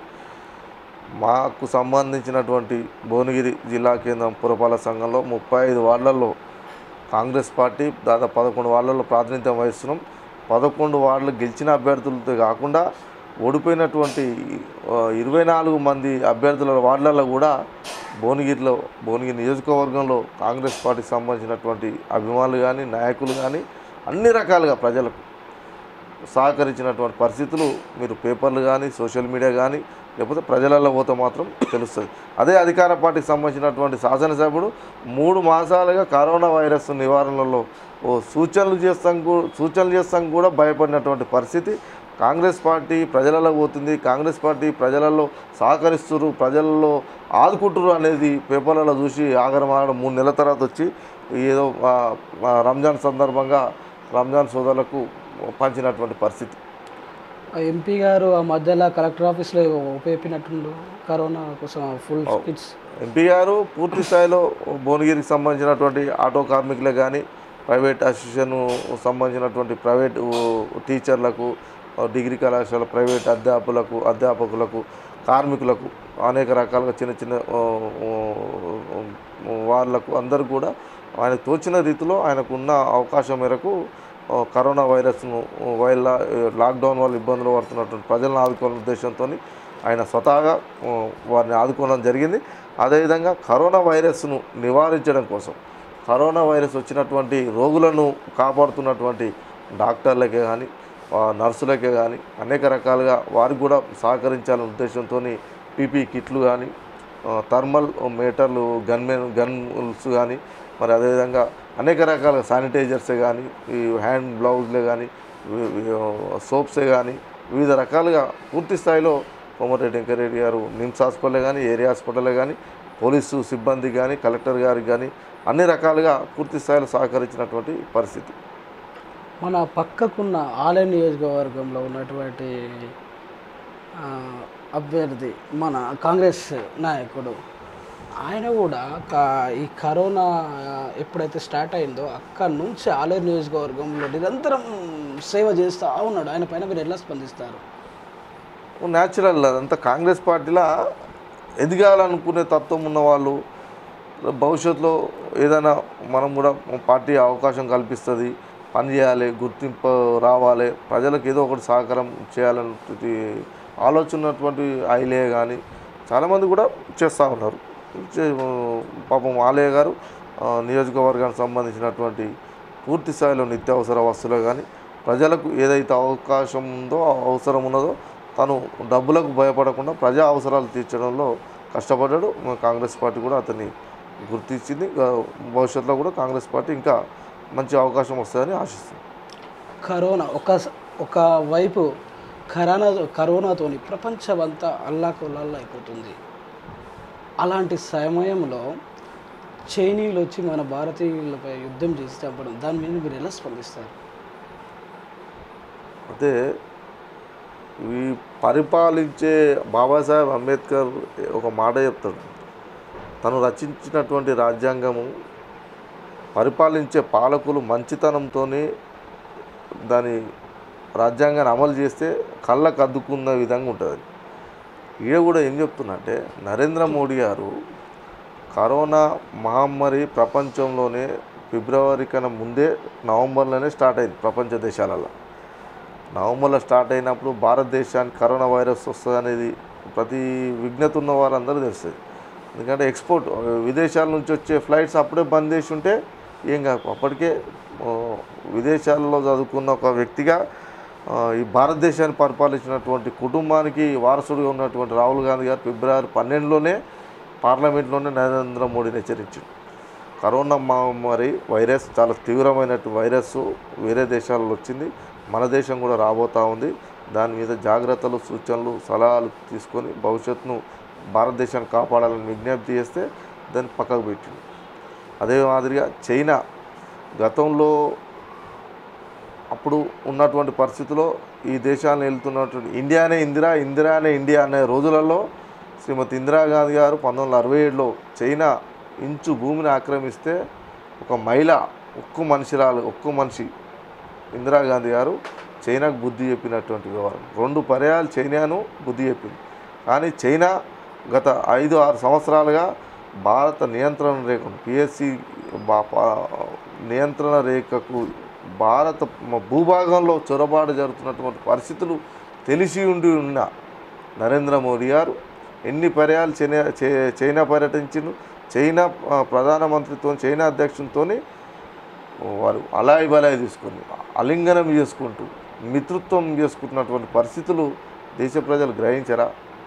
మాకు సంబంధించినటువంటి భువనగిరి జిల్లా కేంద్రం పురపాలక సంఘంలో ముప్పై ఐదు వార్డులలో కాంగ్రెస్ పార్టీ దాదాపు పదకొండు వార్డులలో ప్రాతినిధ్యం వహిస్తున్నాం పదకొండు వార్డులు గెలిచిన అభ్యర్థులతో కాకుండా ఓడిపోయినటువంటి ఆ, ఇరవై నాలుగు మంది అభ్యర్థుల వార్డులలో కూడా భువనగిరిలో భువనగిరి నియోజకవర్గంలో కాంగ్రెస్ పార్టీకి సంబంధించినటువంటి అభిమానులు కానీ నాయకులు కానీ అన్ని రకాలుగా ప్రజలకు సహకరించినటువంటి పరిస్థితులు మీరు పేపర్లు కానీ సోషల్ మీడియా కానీ లేకపోతే ప్రజలలో పోతే మాత్రం తెలుస్తుంది అదే అధికార పార్టీకి సంబంధించినటువంటి శాసనసభ్యుడు మూడు మాసాలుగా కరోనా వైరస్ నివారణలో ఓ సూచనలు చేస్తాం కూ- సూచనలు చేస్తాం కూడా భయపడినటువంటి పరిస్థితి కాంగ్రెస్ పార్టీ ప్రజలలో పోతుంది కాంగ్రెస్ పార్టీ ప్రజలలో సహకరిస్తున్నారు ప్రజలలో ఆదుకుంటున్నారు అనేది పేపర్లలో చూసి ఆగరమాగడం మూడు నెలల తర్వాత వచ్చి ఏదో ఆ, ఆ, రంజాన్ సందర్భంగా రంజాన్ సోదరులకు పంచినటువంటి పరిస్థితి ఆ ఎంపీ గారు ఆ మధ్యలో కలెక్టర్ ఆఫీస్లో ఉపయోగించినట్టుండు కరోనా కోసం ఫుల్ కిట్స్ ఎంపీ గారు పూర్తి స్థాయిలో భువనగిరికి సంబంధించినటువంటి ఆటో కార్మికులకు కానీ ప్రైవేట్ అసోసియేషన్ సంబంధించినటువంటి ప్రైవేట్ టీచర్లకు డిగ్రీ కళాశాల ప్రైవేట్ అధ్యాపకులకు అధ్యాపకులకు కార్మికులకు అనేక రకాలుగా చిన్న చిన్న ఆ, ఆ, వాళ్ళకు అందరూ కూడా ఆయన తోచిన రీతిలో ఆయనకు ఉన్న అవకాశం మేరకు ఆ, కరోనా వైరస్ను వైల్ లాక్డౌన్ వల్ల ఇబ్బందులు పడుతున్నటువంటి ప్రజలను ఆదుకోవాలనే ఉద్దేశంతో ఆయన స్వతహాగా ఆ, వారిని ఆదుకోవడం జరిగింది అదేవిధంగా కరోనా వైరస్ను నివారించడం కోసం కరోనా వైరస్ వచ్చినటువంటి రోగులను కాపాడుతున్నటువంటి డాక్టర్లకే కానీ ఆ, నర్సులకే కానీ అనేక రకాలుగా వారికి కూడా సహకరించాలనే ఉద్దేశంతో పీపీ కిట్లు కానీ ఆ, థర్మల్ మీటర్లు గన్మెన్ గన్స్ కానీ మరి అదేవిధంగా అనేక రకాల శానిటైజర్సే కానీ ఈ హ్యాండ్ గ్లౌజ్లే కానీ సోప్సే కానీ వివిధ రకాలుగా పూర్తి స్థాయిలో కోమటిరెడ్డి వెంకరెడ్డి గారు నిమ్స్ హాస్పిటల్ కానీ ఏరియా హాస్పిటల్ కానీ పోలీసు సిబ్బంది కానీ కలెక్టర్ గారికి కానీ అన్ని రకాలుగా పూర్తి స్థాయిలో సహకరించినటువంటి పరిస్థితి మన పక్కకున్న ఆలయ నియోజకవర్గంలో ఉన్నటువంటి ఆ, అభ్యర్థి మన కాంగ్రెస్ నాయకుడు ఆయన కూడా కా- ఈ కరోనా ఎప్పుడైతే స్టార్ట్ అయిందో అక్కడ నుంచి ఆలయ నియోజకవర్గంలో నిరంతరం సేవ చేస్తూ ఉన్నాడు ఆయన పైన మీరు ఎలా స్పందిస్తారు న్యాచురల్ అదంతా కాంగ్రెస్ పార్టీలో ఎదగాలనుకునే తత్వం ఉన్న వాళ్ళు భవిష్యత్తులో ఏదైనా మనం కూడా పార్టీ అవకాశం కల్పిస్తుంది పని చేయాలి గుర్తింపు రావాలి ప్రజలకు ఏదో ఒకటి సహకారం చేయాలన్నటువంటి ఆలోచన ఉన్నటువంటి ఐలే కానీ చాలామంది కూడా చేస్తూ ఉన్నారు చే- పాపం ఆలయ గారు ఆ, నియోజకవర్గానికి సంబంధించినటువంటి పూర్తి స్థాయిలో నిత్యావసర వస్తువులు కానీ ప్రజలకు ఏదైతే అవకాశం ఉందో ఆ అవసరం ఉన్నదో తను డబ్బులకు భయపడకుండా ప్రజా అవసరాలు తీర్చడంలో కష్టపడ్డాడు మన కాంగ్రెస్ పార్టీ కూడా అతన్ని గుర్తించింది ఆ, భవిష్యత్తులో కూడా కాంగ్రెస్ పార్టీ ఇంకా మంచి అవకాశం వస్తుందని ఆశిస్తుంది కరోనా ఒక ఒక వైపు కరోనా కరోనాతోని ప్రపంచమంతా అల్లాకొల్లాల్లో అయిపోతుంది అలాంటి సమయంలో చైనీయులు వచ్చి మన భారతీయులపై యుద్ధం చేసి చంపడం దాని మీద మీరు ఎలా స్పందిస్తారు అయితే ఈ పరిపాలించే బాబాసాహెబ్ అంబేద్కర్ ఒక మాట చెప్తాడు తను రచించినటువంటి రాజ్యాంగము పరిపాలించే పాలకులు మంచితనంతోనే దాని రాజ్యాంగాన్ని అమలు చేస్తే కళ్ళకు అద్దుకున్న విధంగా ఉంటుంది ఈడ కూడా ఏం చెప్తున్నా అంటే నరేంద్ర మోడీ గారు కరోనా మహమ్మారి ప్రపంచంలోనే ఫిబ్రవరి కన్నా ముందే నవంబర్లోనే స్టార్ట్ అయింది ప్రపంచ దేశాలలో నవంబర్లో స్టార్ట్ అయినప్పుడు భారతదేశానికి కరోనా వైరస్ వస్తుంది అనేది ప్రతి విజ్ఞత ఉన్న వారందరూ తెలుస్తుంది ఎందుకంటే ఎక్స్పోర్ట్ విదేశాల నుంచి వచ్చే ఫ్లైట్స్ అప్పుడే బంద్ చేసి ఉంటే ఏం కాదు అప్పటికే ఆ, విదేశాల్లో చదువుకున్న ఒక వ్యక్తిగా ఆ, ఈ భారతదేశాన్ని పరిపాలించినటువంటి కుటుంబానికి వారసుడిగా ఉన్నటువంటి రాహుల్ గాంధీ గారు ఫిబ్రవరి పన్నెండులోనే పార్లమెంట్లోనే నరేంద్ర మోడీని హెచ్చరించారు కరోనా మహమ్మారి వైరస్ చాలా తీవ్రమైనటువంటి వైరస్ వేరే దేశాలలో వచ్చింది మన దేశం కూడా రాబోతూ ఉంది దాని మీద జాగ్రత్తలు సూచనలు సలహాలు తీసుకొని భవిష్యత్తును భారతదేశాన్ని కాపాడాలని విజ్ఞప్తి చేస్తే దాన్ని పక్కకు పెట్టింది అదే మాదిరిగా చైనా గతంలో అప్పుడు ఉన్నటువంటి పరిస్థితిలో ఈ దేశాన్ని వెళ్తున్నటువంటి ఇండియానే ఇందిరా ఇందిరానే ఇండియా అనే రోజులలో శ్రీమతి ఇందిరాగాంధీ గారు పంతొమ్మిది వందల అరవై ఏడులో చైనా ఇంచు భూమిని ఆక్రమిస్తే ఒక మహిళ ఒక్క మనిషిరాలు ఒక్క మనిషి ఇందిరాగాంధీ గారు చైనాకు బుద్ధి చెప్పినటువంటి వ్యవహారం రెండు పర్యాలు చైనాను బుద్ధి చెప్పింది కానీ చైనా గత ఐదు ఆరు సంవత్సరాలుగా భారత నియంత్రణ రేఖను పిఎస్సి నియంత్రణ రేఖకు భారత మ- భూభాగంలో చొరబాటు జరుగుతున్నటువంటి పరిస్థితులు తెలిసి ఉండి ఉన్న నరేంద్ర మోడీ గారు ఎన్ని పర్యాలు చైనా చై- చైనా పర్యటించిండు చైనా ఆ, ప్రధానమంత్రితో చైనా అధ్యక్షునితో వారు అలాయి బలాయి తీసుకుని అలింగనం చేసుకుంటూ మిత్రుత్వం చేసుకుంటున్నటువంటి పరిస్థితులు దేశ ప్రజలు గ్రహించరా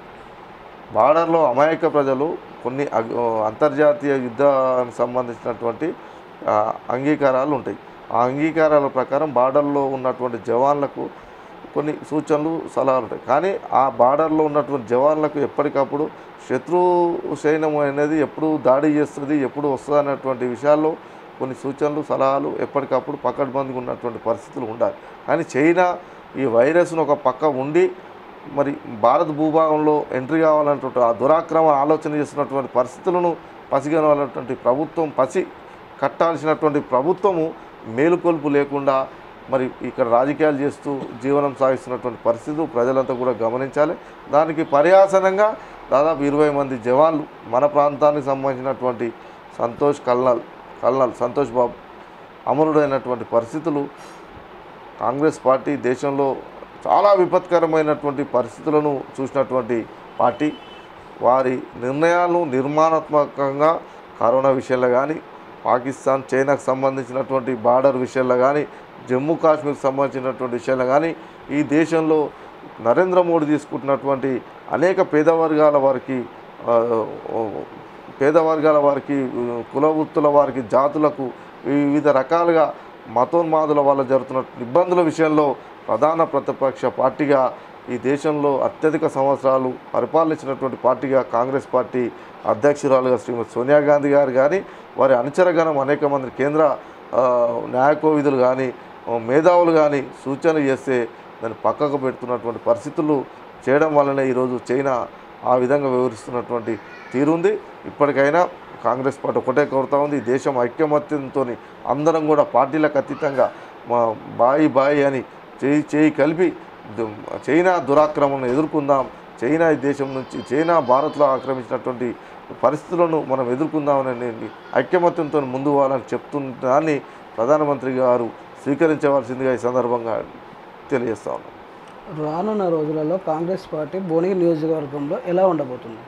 బార్డర్లో అమాయక ప్రజలు కొన్ని అగ్- అంతర్జాతీయ యుద్ధానికి సంబంధించినటువంటి ఆ, అంగీకారాలు ఉంటాయి ఆ అంగీకారాల ప్రకారం బార్డర్లో ఉన్నటువంటి జవాన్లకు కొన్ని సూచనలు సలహాలు ఉంటాయి కానీ ఆ బార్డర్లో ఉన్నటువంటి జవాన్లకు ఎప్పటికప్పుడు శత్రు సైన్యం అనేది ఎప్పుడు దాడి చేస్తుంది ఎప్పుడు వస్తుంది అనేటువంటి విషయాల్లో కొన్ని సూచనలు సలహాలు ఎప్పటికప్పుడు పకడ్బందీగా ఉన్నటువంటి పరిస్థితులు ఉండాలి కానీ చైనా ఈ వైరస్ను ఒక పక్క ఉండి మరి భారత భూభాగంలో ఎంట్రీ కావాలన్నటువంటి ఆ దురాక్రమ ఆలోచన చేస్తున్నటువంటి పరిస్థితులను పసిగనవాలన్నటువంటి ప్రభుత్వం పసి కట్టాల్సినటువంటి ప్రభుత్వము మేలుకొల్పు లేకుండా మరి ఇక్కడ రాజకీయాలు చేస్తూ జీవనం సాగిస్తున్నటువంటి పరిస్థితులు ప్రజలంతా కూడా గమనించాలి దానికి పర్యాసనంగా దాదాపు ఇరవై మంది జవాన్లు మన ప్రాంతానికి సంబంధించినటువంటి సంతోష్ కల్నల్ కల్నల్ సంతోష్ బాబు అమరుడైనటువంటి పరిస్థితులు కాంగ్రెస్ పార్టీ దేశంలో చాలా విపత్కరమైనటువంటి పరిస్థితులను చూసినటువంటి పార్టీ వారి నిర్ణయాలను నిర్మాణాత్మకంగా కరోనా విషయంలో కానీ పాకిస్తాన్ చైనాకు సంబంధించినటువంటి బార్డర్ విషయంలో కానీ జమ్మూ కాశ్మీర్కి సంబంధించినటువంటి విషయంలో కానీ ఈ దేశంలో నరేంద్ర మోడీ తీసుకుంటున్నటువంటి అనేక పేద వర్గాల వారికి ఆ, ఓ, పేద వర్గాల వారికి ఉ, కుల వృత్తుల వారికి జాతులకు వివిధ రకాలుగా మతోన్మాదుల వల్ల జరుగుతున్న ఇబ్బందుల విషయంలో ప్రధాన ప్రతిపక్ష పార్టీగా ఈ దేశంలో అత్యధిక సంవత్సరాలు పరిపాలించినటువంటి పార్టీగా కాంగ్రెస్ పార్టీ అధ్యక్షురాలుగా శ్రీమతి సోనియా గాంధీ గారు కానీ వారి అనుచరగణం అనేక మంది కేంద్ర ఆ, న్యాయ కోవిధులు కానీ ఆ, మేధావులు కానీ సూచనలు చేస్తే దాన్ని పక్కకు పెడుతున్నటువంటి పరిస్థితులు చేయడం వల్లనే ఈరోజు చైనా ఆ విధంగా వివరిస్తున్నటువంటి తీరుంది ఇప్పటికైనా కాంగ్రెస్ పార్టీ ఒకటే కోరుతా ఉంది ఈ దేశం ఐక్యమత్యంతో అందరం కూడా పార్టీలకు అతీతంగా మా బాయి బాయి అని చేయి చేయి కలిపి దు- చైనా దురాక్రమణను ఎదుర్కొందాం చైనా ఈ దేశం నుంచి చైనా భారత్లో ఆక్రమించినటువంటి పరిస్థితులను మనం ఎదుర్కొందామని ఐక్యమత్యంతో ముందు పోవాలని చెప్తున్న దాన్ని ప్రధానమంత్రి గారు స్వీకరించవలసిందిగా ఈ సందర్భంగా తెలియజేస్తా ఉన్నాం రానున్న రోజులలో కాంగ్రెస్ పార్టీ భువనగిరి నియోజకవర్గంలో ఎలా ఉండబోతుంది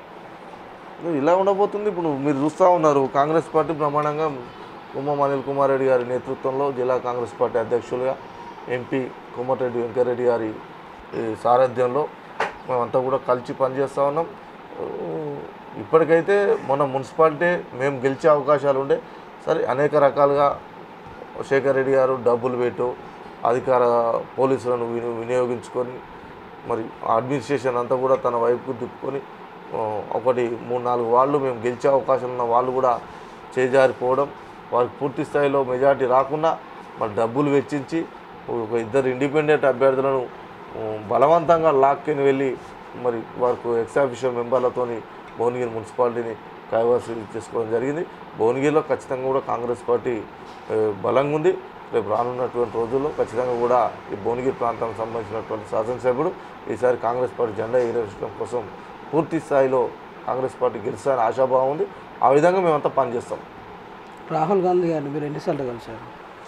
ఇలా ఉండబోతుంది ఇప్పుడు మీరు చూస్తూ ఉన్నారు కాంగ్రెస్ పార్టీ ప్రమాణంగా కుమ్మం అనిల్ కుమార్ రెడ్డి గారి నేతృత్వంలో జిల్లా కాంగ్రెస్ పార్టీ అధ్యక్షులుగా ఎంపీ కోమటిరెడ్డి వెంకరెడ్డి గారి ఈ సారథ్యంలో మేమంతా కూడా కలిసి పనిచేస్తూ ఉన్నాం ఊ, ఇప్పటికైతే మన మున్సిపాలిటీ మేము గెలిచే అవకాశాలు ఉండే సరే అనేక రకాలుగా శేఖర్ రెడ్డి గారు డబ్బులు పెట్టు అధికార పోలీసులను విని వినియోగించుకొని మరి అడ్మినిస్ట్రేషన్ అంతా కూడా తన వైపుకు తిప్పుకొని ఆ, ఒకటి మూడు నాలుగు వాళ్ళు మేము గెలిచే అవకాశం ఉన్న వాళ్ళు కూడా చేజారిపోవడం వారికి పూర్తి స్థాయిలో మెజార్టీ రాకుండా మరి డబ్బులు వెచ్చించి ఒక ఇద్దరు ఇండిపెండెంట్ అభ్యర్థులను ఆ, బలవంతంగా లాక్కొని వెళ్ళి మరి వారికి ఎక్సాఫిషియల్ మెంబర్లతోని భువనగిరి మున్సిపాలిటీని కైవసం చేసుకోవడం జరిగింది భువనగిరిలో ఖచ్చితంగా కూడా కాంగ్రెస్ పార్టీ ఆ, బలంగా ఉంది రేపు రానున్నటువంటి రోజుల్లో ఖచ్చితంగా కూడా ఈ భువనగిరి ప్రాంతానికి సంబంధించినటువంటి శాసనసభ్యుడు ఈసారి కాంగ్రెస్ పార్టీ జెండా ఎగరేయడం కోసం పూర్తి స్థాయిలో కాంగ్రెస్ పార్టీ గెలుస్తారని ఆశాభావం ఉంది ఆ విధంగా మేమంతా పనిచేస్తాం రాహుల్ గాంధీ గారిని మీరు ఎన్నిసార్లు కలిశారు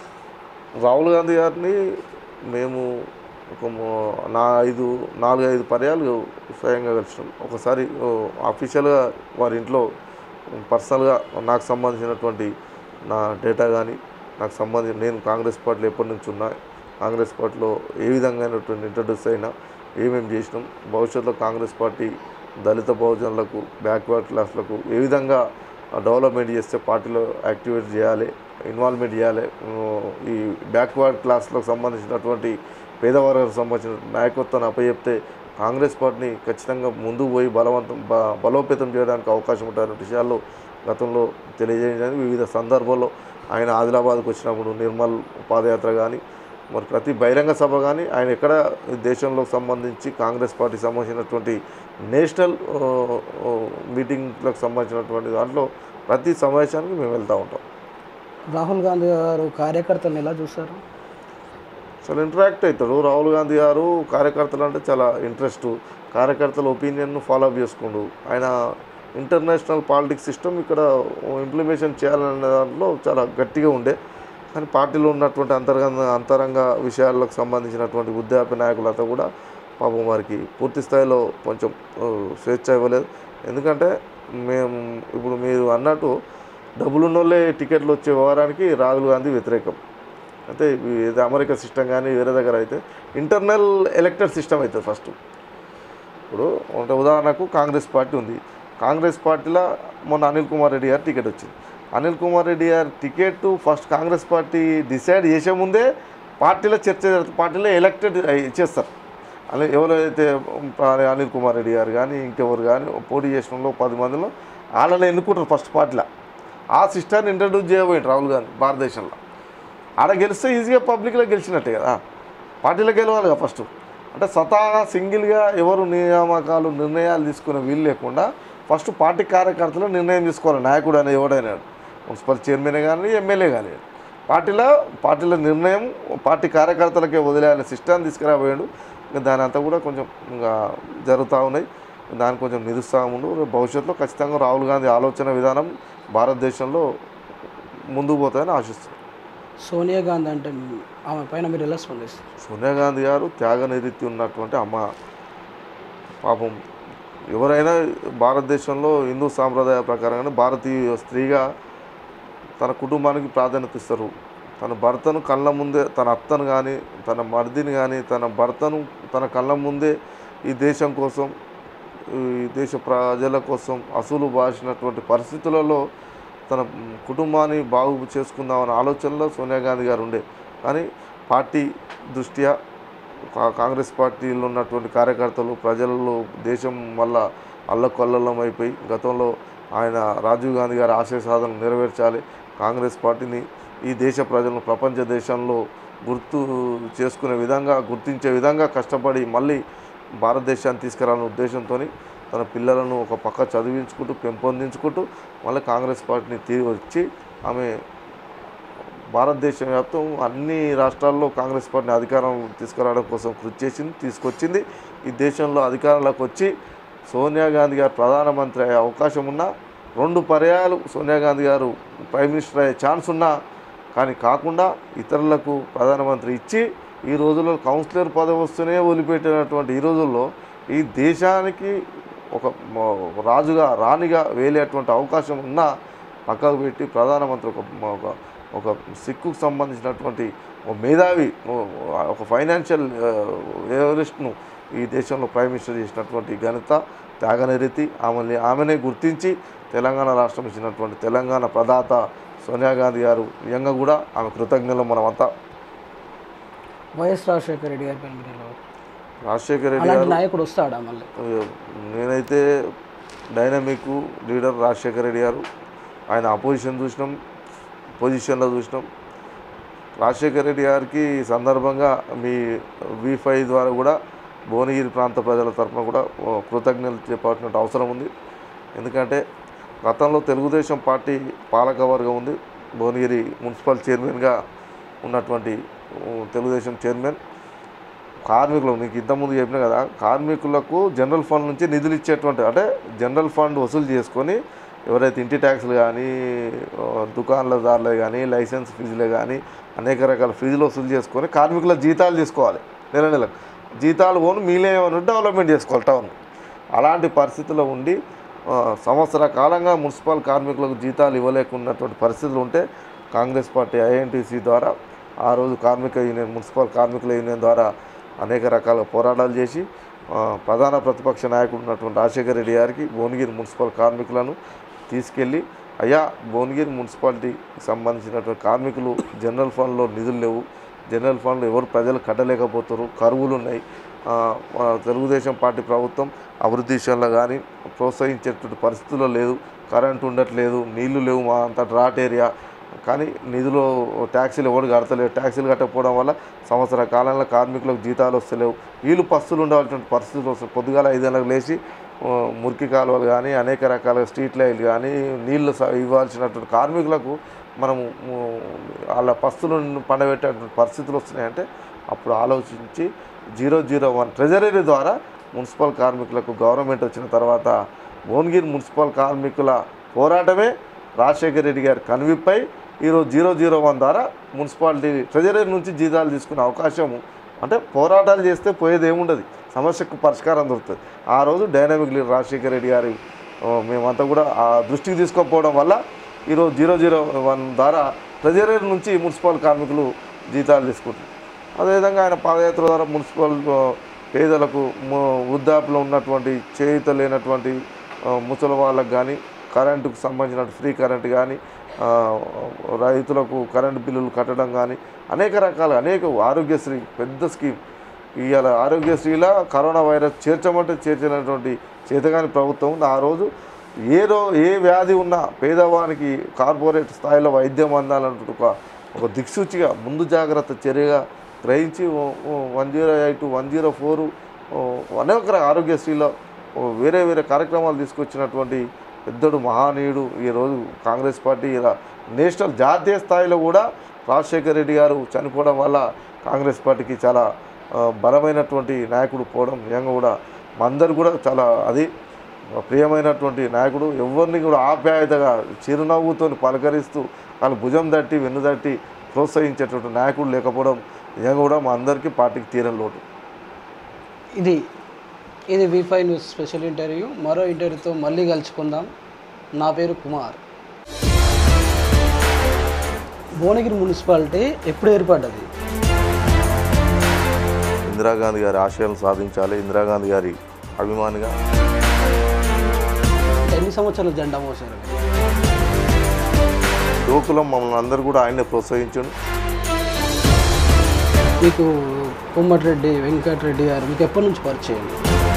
రాహుల్ గాంధీ గారిని మేము ఒక మూ- నా ఐదు నాలుగు ఐదు పర్యాలు స్వయంగా కలిసినాం ఒకసారి అఫీషియల్గా వారి ఇంట్లో పర్సనల్గా నాకు సంబంధించినటువంటి నా డేటా కానీ నాకు సంబంధించి నేను కాంగ్రెస్ పార్టీలో ఎప్పటి నుంచి ఉన్నా కాంగ్రెస్ పార్టీలో ఏ విధంగానటువంటి ఇంట్రడ్యూస్ అయినా ఏమేమి చేసినాం భవిష్యత్తులో కాంగ్రెస్ పార్టీ దళిత బహుజనులకు బ్యాక్వర్డ్ క్లాస్లకు ఏ విధంగా డెవలప్మెంట్ చేస్తే పార్టీలో యాక్టివేట్ చేయాలి ఇన్వాల్వ్మెంట్ చేయాలి ఉమ్, ఈ బ్యాక్వర్డ్ క్లాస్లకు సంబంధించినటువంటి పేదవర్గాలకు సంబంధించిన నాయకత్వాన్ని అప్పచెప్తే కాంగ్రెస్ పార్టీని ఖచ్చితంగా ముందుకు పోయి బలవంతం బ- బలోపేతం చేయడానికి అవకాశం ఉంటుందనే విషయాల్లో గతంలో తెలియజేయడానికి వివిధ సందర్భాల్లో ఆయన ఆదిలాబాద్కు వచ్చినప్పుడు నిర్మల్ పాదయాత్ర కానీ మరి ప్రతి బహిరంగ సభ కానీ ఆయన ఎక్కడ దేశంలో సంబంధించి కాంగ్రెస్ పార్టీకి సంబంధించినటువంటి నేషనల్ ఆ, ఆ, మీటింగ్లకు సంబంధించినటువంటి దాంట్లో ప్రతి సమావేశానికి మేము వెళ్తూ ఉంటాం రాహుల్ గాంధీ గారు కార్యకర్తలను ఎలా చూస్తారు చాలా ఇంటరాక్ట్ అవుతాడు రాహుల్ గాంధీ గారు కార్యకర్తలు అంటే చాలా ఇంట్రెస్ట్ కార్యకర్తల ఒపీనియన్ను ఫాలో అప్ చేసుకుండు ఆయన ఇంటర్నేషనల్ పాలిటిక్స్ సిస్టమ్ ఇక్కడ ఇంప్లిమేషన్ చేయాలనే దాంట్లో చాలా గట్టిగా ఉండే కానీ పార్టీలో ఉన్నటువంటి అంతర్గత అంతరంగ విషయాలకు సంబంధించినటువంటి వృద్ధాప్య నాయకులంతా కూడా పాపం వారికి పూర్తి స్థాయిలో కొంచెం ఆ, స్వేచ్ఛ ఇవ్వలేదు ఎందుకంటే మేము ఇప్పుడు మీరు అన్నట్టు డబ్బులున్నోళ్ళే టికెట్లు వచ్చే వ్యవహారానికి రాహుల్ గాంధీ వ్యతిరేకం అంటే ఇవి ఏదో అమెరికా సిస్టమ్ కానీ వేరే దగ్గర అయితే ఇంటర్నల్ ఎలక్టెడ్ సిస్టమ్ అవుతుంది ఫస్ట్ ఇప్పుడు అంటే ఉదాహరణకు కాంగ్రెస్ పార్టీ ఉంది కాంగ్రెస్ పార్టీలో మొన్న అనిల్ కుమార్ రెడ్డి గారు టికెట్ వచ్చింది అనిల్ కుమార్ రెడ్డి గారి ticket first Congress party decide చేసే ముందే పార్టీలో చర్చ జరుగుతుంది. పార్టీలో ఎలక్టెడ్ చేస్తారు అలా ఎవరైతే అనిల్ కుమార్ రెడ్డి గారు కానీ ఇంకెవరు కానీ పోటీ చేసిన వాళ్ళు పది మందిలో వాళ్ళని ఎన్నుకుంటారు ఫస్ట్ పార్టీలో ఆ సిస్టాన్ని ఇంట్రడ్యూస్ చేయబోయింది రాహుల్ గాంధీ భారతదేశంలో ఆడ గెలిస్తే ఈజీగా పబ్లిక్లో గెలిచినట్టే కదా పార్టీలో గెలవాలి కదా ఫస్ట్ అంటే స్వతహాగా సింగిల్గా ఎవరు నియామకాలు నిర్ణయాలు తీసుకునే వీలు లేకుండా ఫస్ట్ పార్టీ కార్యకర్తలు నిర్ణయం తీసుకోవాలి నాయకుడు అనే ఎవడైనా మున్సిపల్ చైర్మన్ కానీ ఎమ్మెల్యే కానీ పార్టీలో పార్టీల నిర్ణయం పార్టీ కార్యకర్తలకే వదిలేయాలి సిస్టాన్ని తీసుకురాబోయాడు ఇంకా దాని అంతా కూడా కొంచెం ఇంకా జరుగుతూ ఉన్నాయి దానికి కొంచెం నిరుత్సాహం ఉండు రేపు భవిష్యత్తులో ఖచ్చితంగా రాహుల్ గాంధీ ఆలోచన విధానం భారతదేశంలో ముందుకు పోతాయని ఆశిస్తున్నాను సోనియా గాంధీ అంటే ఆమె పైన మీరు ఎలా స్పందిస్తారు సోనియా గాంధీ గారు త్యాగ నివృత్తి ఉన్నటువంటి అమ్మ పాపం ఎవరైనా భారతదేశంలో హిందూ సాంప్రదాయ ప్రకారంగానే భారతీయ స్త్రీగా తన కుటుంబానికి ప్రాధాన్యత ఇస్తారు తన భర్తను కళ్ళ ముందే తన అత్తను కానీ తన మర్దిని కానీ తన భర్తను తన కళ్ళ ముందే ఈ దేశం కోసం ఈ దేశ ప్రజల కోసం అసలు బాసినటువంటి పరిస్థితులలో తన కుటుంబాన్ని బాగు చేసుకుందామనే ఆలోచనలో సోనియా గాంధీ గారు ఉండే కానీ పార్టీ దృష్ట్యా కా- కాంగ్రెస్ పార్టీలో ఉన్నటువంటి కార్యకర్తలు ప్రజలలో దేశం వల్ల అల్లకొల్లలం అయిపోయి గతంలో ఆయన రాజీవ్ గాంధీ గారి ఆశయ సాధన నెరవేర్చాలి కాంగ్రెస్ పార్టీని ఈ దేశ ప్రజలను ప్రపంచ దేశంలో గుర్తు చేసుకునే విధంగా గుర్తించే విధంగా కష్టపడి మళ్ళీ భారతదేశాన్ని తీసుకురావాలనే ఉద్దేశంతో తన పిల్లలను ఒక పక్క చదివించుకుంటూ పెంపొందించుకుంటూ మళ్ళీ కాంగ్రెస్ పార్టీని తిరిగి వచ్చి ఆమె భారతదేశం వ్యాప్తం అన్ని రాష్ట్రాల్లో కాంగ్రెస్ పార్టీని అధికారం తీసుకురావడం కోసం కృషి చేసింది తీసుకొచ్చింది ఈ దేశంలో అధికారంలోకి వచ్చి సోనియా గాంధీ గారు ప్రధానమంత్రి అయ్యే అవకాశం ఉన్నా రెండు పర్యాయాలు సోనియా గాంధీ గారు ప్రైమ్ మినిస్టర్ అయ్యే ఛాన్స్ ఉన్నా కానీ కాకుండా ఇతరులకు ప్రధానమంత్రి ఇచ్చి ఈ రోజుల్లో కౌన్సిలర్ పదవి వస్తూనే వదిలిపెట్టినటువంటి ఈ రోజుల్లో ఈ దేశానికి ఒక మ- రాజుగా రాణిగా వేలేటువంటి అవకాశం ఉన్నా పక్కకు పెట్టి ప్రధానమంత్రి ఒక ఒక ఒక సిక్కుకు సంబంధించినటువంటి ఒక మేధావి ఓ- ఒక ఫైనాన్షియల్ ఎవరిస్ట్ను ఈ దేశంలో ప్రైమ్ మినిస్టర్ చేసినటువంటి ఘనత త్యాగనిరీతి ఆమెని ఆమెనే గుర్తించి తెలంగాణ రాష్ట్రం ఇచ్చినటువంటి తెలంగాణ ప్రదాత సోనియా గాంధీ గారు నిజంగా కూడా ఆమె కృతజ్ఞతలు మనమంతా వైఎస్ రాజశేఖర రెడ్డి గారి పైన మీరు ఎలా రాజశేఖర రెడ్డి అలాంటి గారు నాయకుడు వస్తాడా మళ్ళీ నేనైతే డైనమిక్ లీడర్ రాజశేఖర రెడ్డి గారు ఆయన అపోజిషన్ చూసినాం పొజిషన్లో చూసినాం రాజశేఖర రెడ్డి గారికి ఈ సందర్భంగా మీ వి ఫైవ్ ద్వారా కూడా భువనగిరి ప్రాంత ప్రజల తరఫున కూడా ఓ కృతజ్ఞతలు చెప్పాల్సిన అవసరం ఉంది ఎందుకంటే గతంలో తెలుగుదేశం పార్టీ పాలక వర్గం ఉంది భువనగిరి మున్సిపల్ చైర్మన్గా ఉన్నటువంటి ఊ, తెలుగుదేశం చైర్మన్ కార్మికులకు నీకు ఇంతకుముందు చెప్పిన కదా కార్మికులకు జనరల్ ఫండ్ నుంచి నిధులు ఇచ్చేటువంటి అంటే జనరల్ ఫండ్ వసూలు చేసుకొని ఎవరైతే ఇంటి ట్యాక్స్లు కానీ ఆ, దుకాణాలదారులే కానీ లైసెన్స్ ఫీజులే కానీ అనేక రకాల ఫీజులు వసూలు చేసుకొని కార్మికుల జీతాలు తీసుకోవాలి నెల నెలకు జీతాలు పోను మీలే ఏమైనా డెవలప్మెంట్ చేసుకోవాలి టౌన్ అలాంటి పరిస్థితుల్లో ఉండి ఆ, సంవత్సర కాలంగా మున్సిపల్ కార్మికులకు జీతాలు ఇవ్వలేకున్నటువంటి పరిస్థితులు ఉంటే కాంగ్రెస్ పార్టీ ఐఎన్టీసీ ద్వారా ఆ రోజు కార్మిక యూనియన్ మున్సిపల్ కార్మికుల యూనియన్ ద్వారా అనేక రకాల పోరాటాలు చేసి ఆ, ప్రధాన ప్రతిపక్ష నాయకుడు ఉన్నటువంటి రాజశేఖర రెడ్డి గారికి భువనగిరి మున్సిపల్ కార్మికులను తీసుకెళ్ళి అయ్యా భువనగిరి మున్సిపాలిటీకి సంబంధించినటువంటి కార్మికులు జనరల్ ఫండ్లో నిధులు లేవు జనరల్ ఫండ్లు ఎవరు ప్రజలు కట్టలేకపోతారు కరువులు ఉన్నాయి ఆ, ఆ, తెలుగుదేశం పార్టీ ప్రభుత్వం అభివృద్ధి విషయంలో కానీ ప్రోత్సహించేటువంటి పరిస్థితుల్లో లేదు కరెంట్ ఉండట్లేదు నీళ్లు లేవు మా అంత డ్రాట్ ఏరియా కానీ నిధులు ట్యాక్సీలు ఎవరు కడతలేవు ట్యాక్సీలు కట్టకపోవడం వల్ల సంవత్సర కాలంలో కార్మికులకు జీతాలు వస్తలేవు వీళ్ళు పస్తులు ఉండవలసిన పరిస్థితులు వస్తాయి పొద్దుగాల ఐదు గంటలకు లేచి ఆ, మురికి కాలువలు కానీ అనేక రకాల స్ట్రీట్ లైట్లు కానీ నీళ్లు స- ఇవ్వాల్సినటువంటి కార్మికులకు మనము ము, వాళ్ళ పస్తులను పండబెట్టేటువంటి పరిస్థితులు వస్తున్నాయంటే అప్పుడు ఆలోచించి జీరో జీరో వన్ ట్రెజరీ ద్వారా మున్సిపల్ కార్మికులకు గవర్నమెంట్ వచ్చిన తర్వాత భువనగిరి మున్సిపల్ కార్మికుల పోరాటమే రాజశేఖర రెడ్డి గారి కనువిప్పై ఈరోజు జీరో జీరో వన్ ద్వారా మున్సిపాలిటీ ట్రెజరీ నుంచి జీతాలు తీసుకునే అవకాశము అంటే పోరాటాలు చేస్తే పోయేది ఏముండదు సమస్యకు పరిష్కారం దొరుకుతుంది ఆ రోజు డైనామిక్ లీడర్ రాజశేఖర రెడ్డి గారి ఆ, మేమంతా కూడా ఆ దృష్టికి తీసుకోకపోవడం వల్ల ఈరోజు జీరో జీరో వన్ ద్వారా ట్రెజరీ నుంచి మున్సిపల్ కార్మికులు జీతాలు తీసుకుంటారు అదేవిధంగా ఆయన పాదయాత్ర ద్వారా మున్సిపల్ ఆ, పేదలకు ము- వృద్ధాప్యలో ఉన్నటువంటి చేయుత లేనటువంటి ఆ, ముసలి వాళ్ళకు కానీ కరెంటుకు సంబంధించిన ఫ్రీ కరెంట్ కానీ ఆ, రైతులకు కరెంటు బిల్లులు కట్టడం కానీ అనేక రకాల అనేక ఆరోగ్యశ్రీ పెద్ద స్కీమ్ ఇవాళ ఆరోగ్యశ్రీలో కరోనా వైరస్ చేర్చమంటే చేర్చినటువంటి చేతగాని ప్రభుత్వం ఉంది ఆ రోజు ఏ రో ఏ వ్యాధి ఉన్నా పేదవానికి కార్పొరేట్ స్థాయిలో వైద్యం అందాలంటే ఒక ఒక దిక్సూచిగా ముందు జాగ్రత్త చర్యగా గ్రహించి one zero eight one zero four అనేక రకాల ఆరోగ్యశ్రీలో ఓ వేరే వేరే కార్యక్రమాలు తీసుకొచ్చినటువంటి పెద్దడు మహానీయుడు ఈరోజు కాంగ్రెస్ పార్టీ ఇలా నేషనల్ జాతీయ స్థాయిలో కూడా రాజశేఖర రెడ్డి గారు చనిపోవడం వల్ల కాంగ్రెస్ పార్టీకి చాలా ఆ, బలమైనటువంటి నాయకుడు పోవడం నిజంగా కూడా మా అందరు కూడా చాలా అది ప్రియమైనటువంటి నాయకుడు ఎవరిని కూడా ఆప్యాయతగా చిరునవ్వుతో పలకరిస్తూ వాళ్ళు భుజం తట్టి వెన్ను తట్టి ప్రోత్సహించేటువంటి నాయకుడు లేకపోవడం నిజంగా కూడా మా అందరికీ పార్టీకి తీరని లోటు ఇది ఇది V five news special interview మరో ఇంటర్వ్యూతో మళ్ళీ కలుసుకుందాం నా పేరు కుమార్ భువనగిరి మున్సిపాలిటీ ఎప్పుడు ఏర్పడ్డది ఇందిరాగాంధీ గారి ఆశయాలను సాధించాలి ఇందిరాగాంధీ గారి అభిమానిగా ఎన్ని సంవత్సరాలు జెండా మోసారు యువకులం మమ్మల్ని అందరూ కూడా ఆయన్నే ప్రోత్సహించండి మీకు కొమ్మటిరెడ్డి వెంకటరెడ్డి గారు మీకు ఎప్పటి నుంచి పరిచయం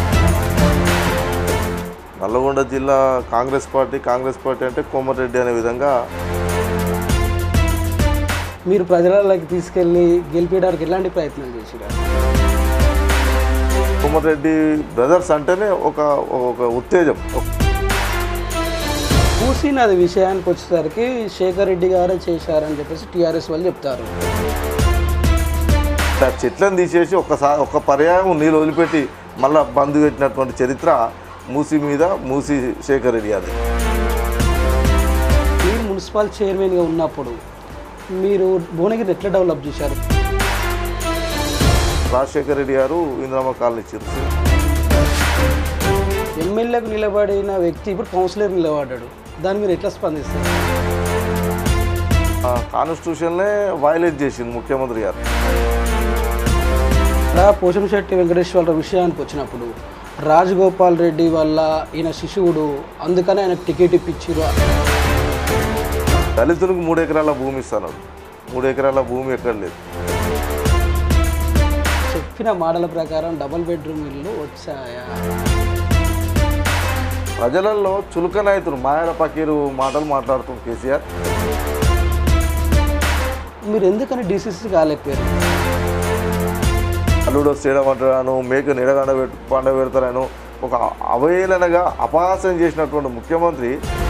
నల్లగొండ జిల్లా కాంగ్రెస్ పార్టీ కాంగ్రెస్ పార్టీ అంటే కోమటిరెడ్డి అనే విధంగా మీరు ప్రజలలోకి తీసుకెళ్ళి గెలిపించడానికి ఎలాంటి ప్రయత్నాలు చేశారు కోమటిరెడ్డి బ్రదర్స్ అంటేనే ఒక ఒక ఉత్తేజం మూసీ నది విషయానికి వచ్చేసరికి శేఖర్ రెడ్డి గారే చేశారని చెప్పేసి టీఆర్ఎస్ వాళ్ళు చెప్తారు ఆ చెట్లను తీసేసి ఒక్కసారి ఒక్క పర్యాయం నీళ్ళు వదిలిపెట్టి మళ్ళా బంద్ పెట్టినటువంటి చరిత్ర మూసి మీద మూసి శేఖర్ రెడ్డి గారి మీరు మున్సిపల్ చైర్మన్గా ఉన్నప్పుడు మీరు భువనగిరిని ఎట్లా డెవలప్ చేశారు రాజశేఖర రెడ్డి గారు ఇంద్రమ్మ కాలనీ ఇచ్చారు ఎమ్మెల్యేకు నిలబడిన వ్యక్తి ఇప్పుడు కౌన్సిలర్ నిలబడ్డాడు దాన్ని మీరు ఎట్లా స్పందిస్తారు కాన్స్టిట్యూషన్లే వైలేట్ చేసింది ముఖ్యమంత్రి గారు అలా పోషంశెట్టి వెంకటేశ్వరరావు విషయానికి వచ్చినప్పుడు రాజగోపాల్ రెడ్డి వల్ల ఈయన శిశువుడు అందుకని ఆయనకు టికెట్ ఇప్పించారు దళితులకు మూడు ఎకరాల భూమి ఇస్తాను మూడు ఎకరాల భూమి ఎక్కడ లేదు చెప్పిన మాటల ప్రకారం డబుల్ బెడ్రూమ్ ఇల్లు వచ్చాయా ప్రజలలో చులకనాయతులు మాయల పకీరు మాటలు మాట్లాడుతుంది కేసీఆర్ మీరు ఎందుకని డీసీసీ కాలేకపోయారు అల్లుడు చేయడం అంటాను మేక నిడగండ పెట్టు పండ పెడతారను ఒక అవహేళనగా అపహాస్యం చేసినటువంటి ముఖ్యమంత్రి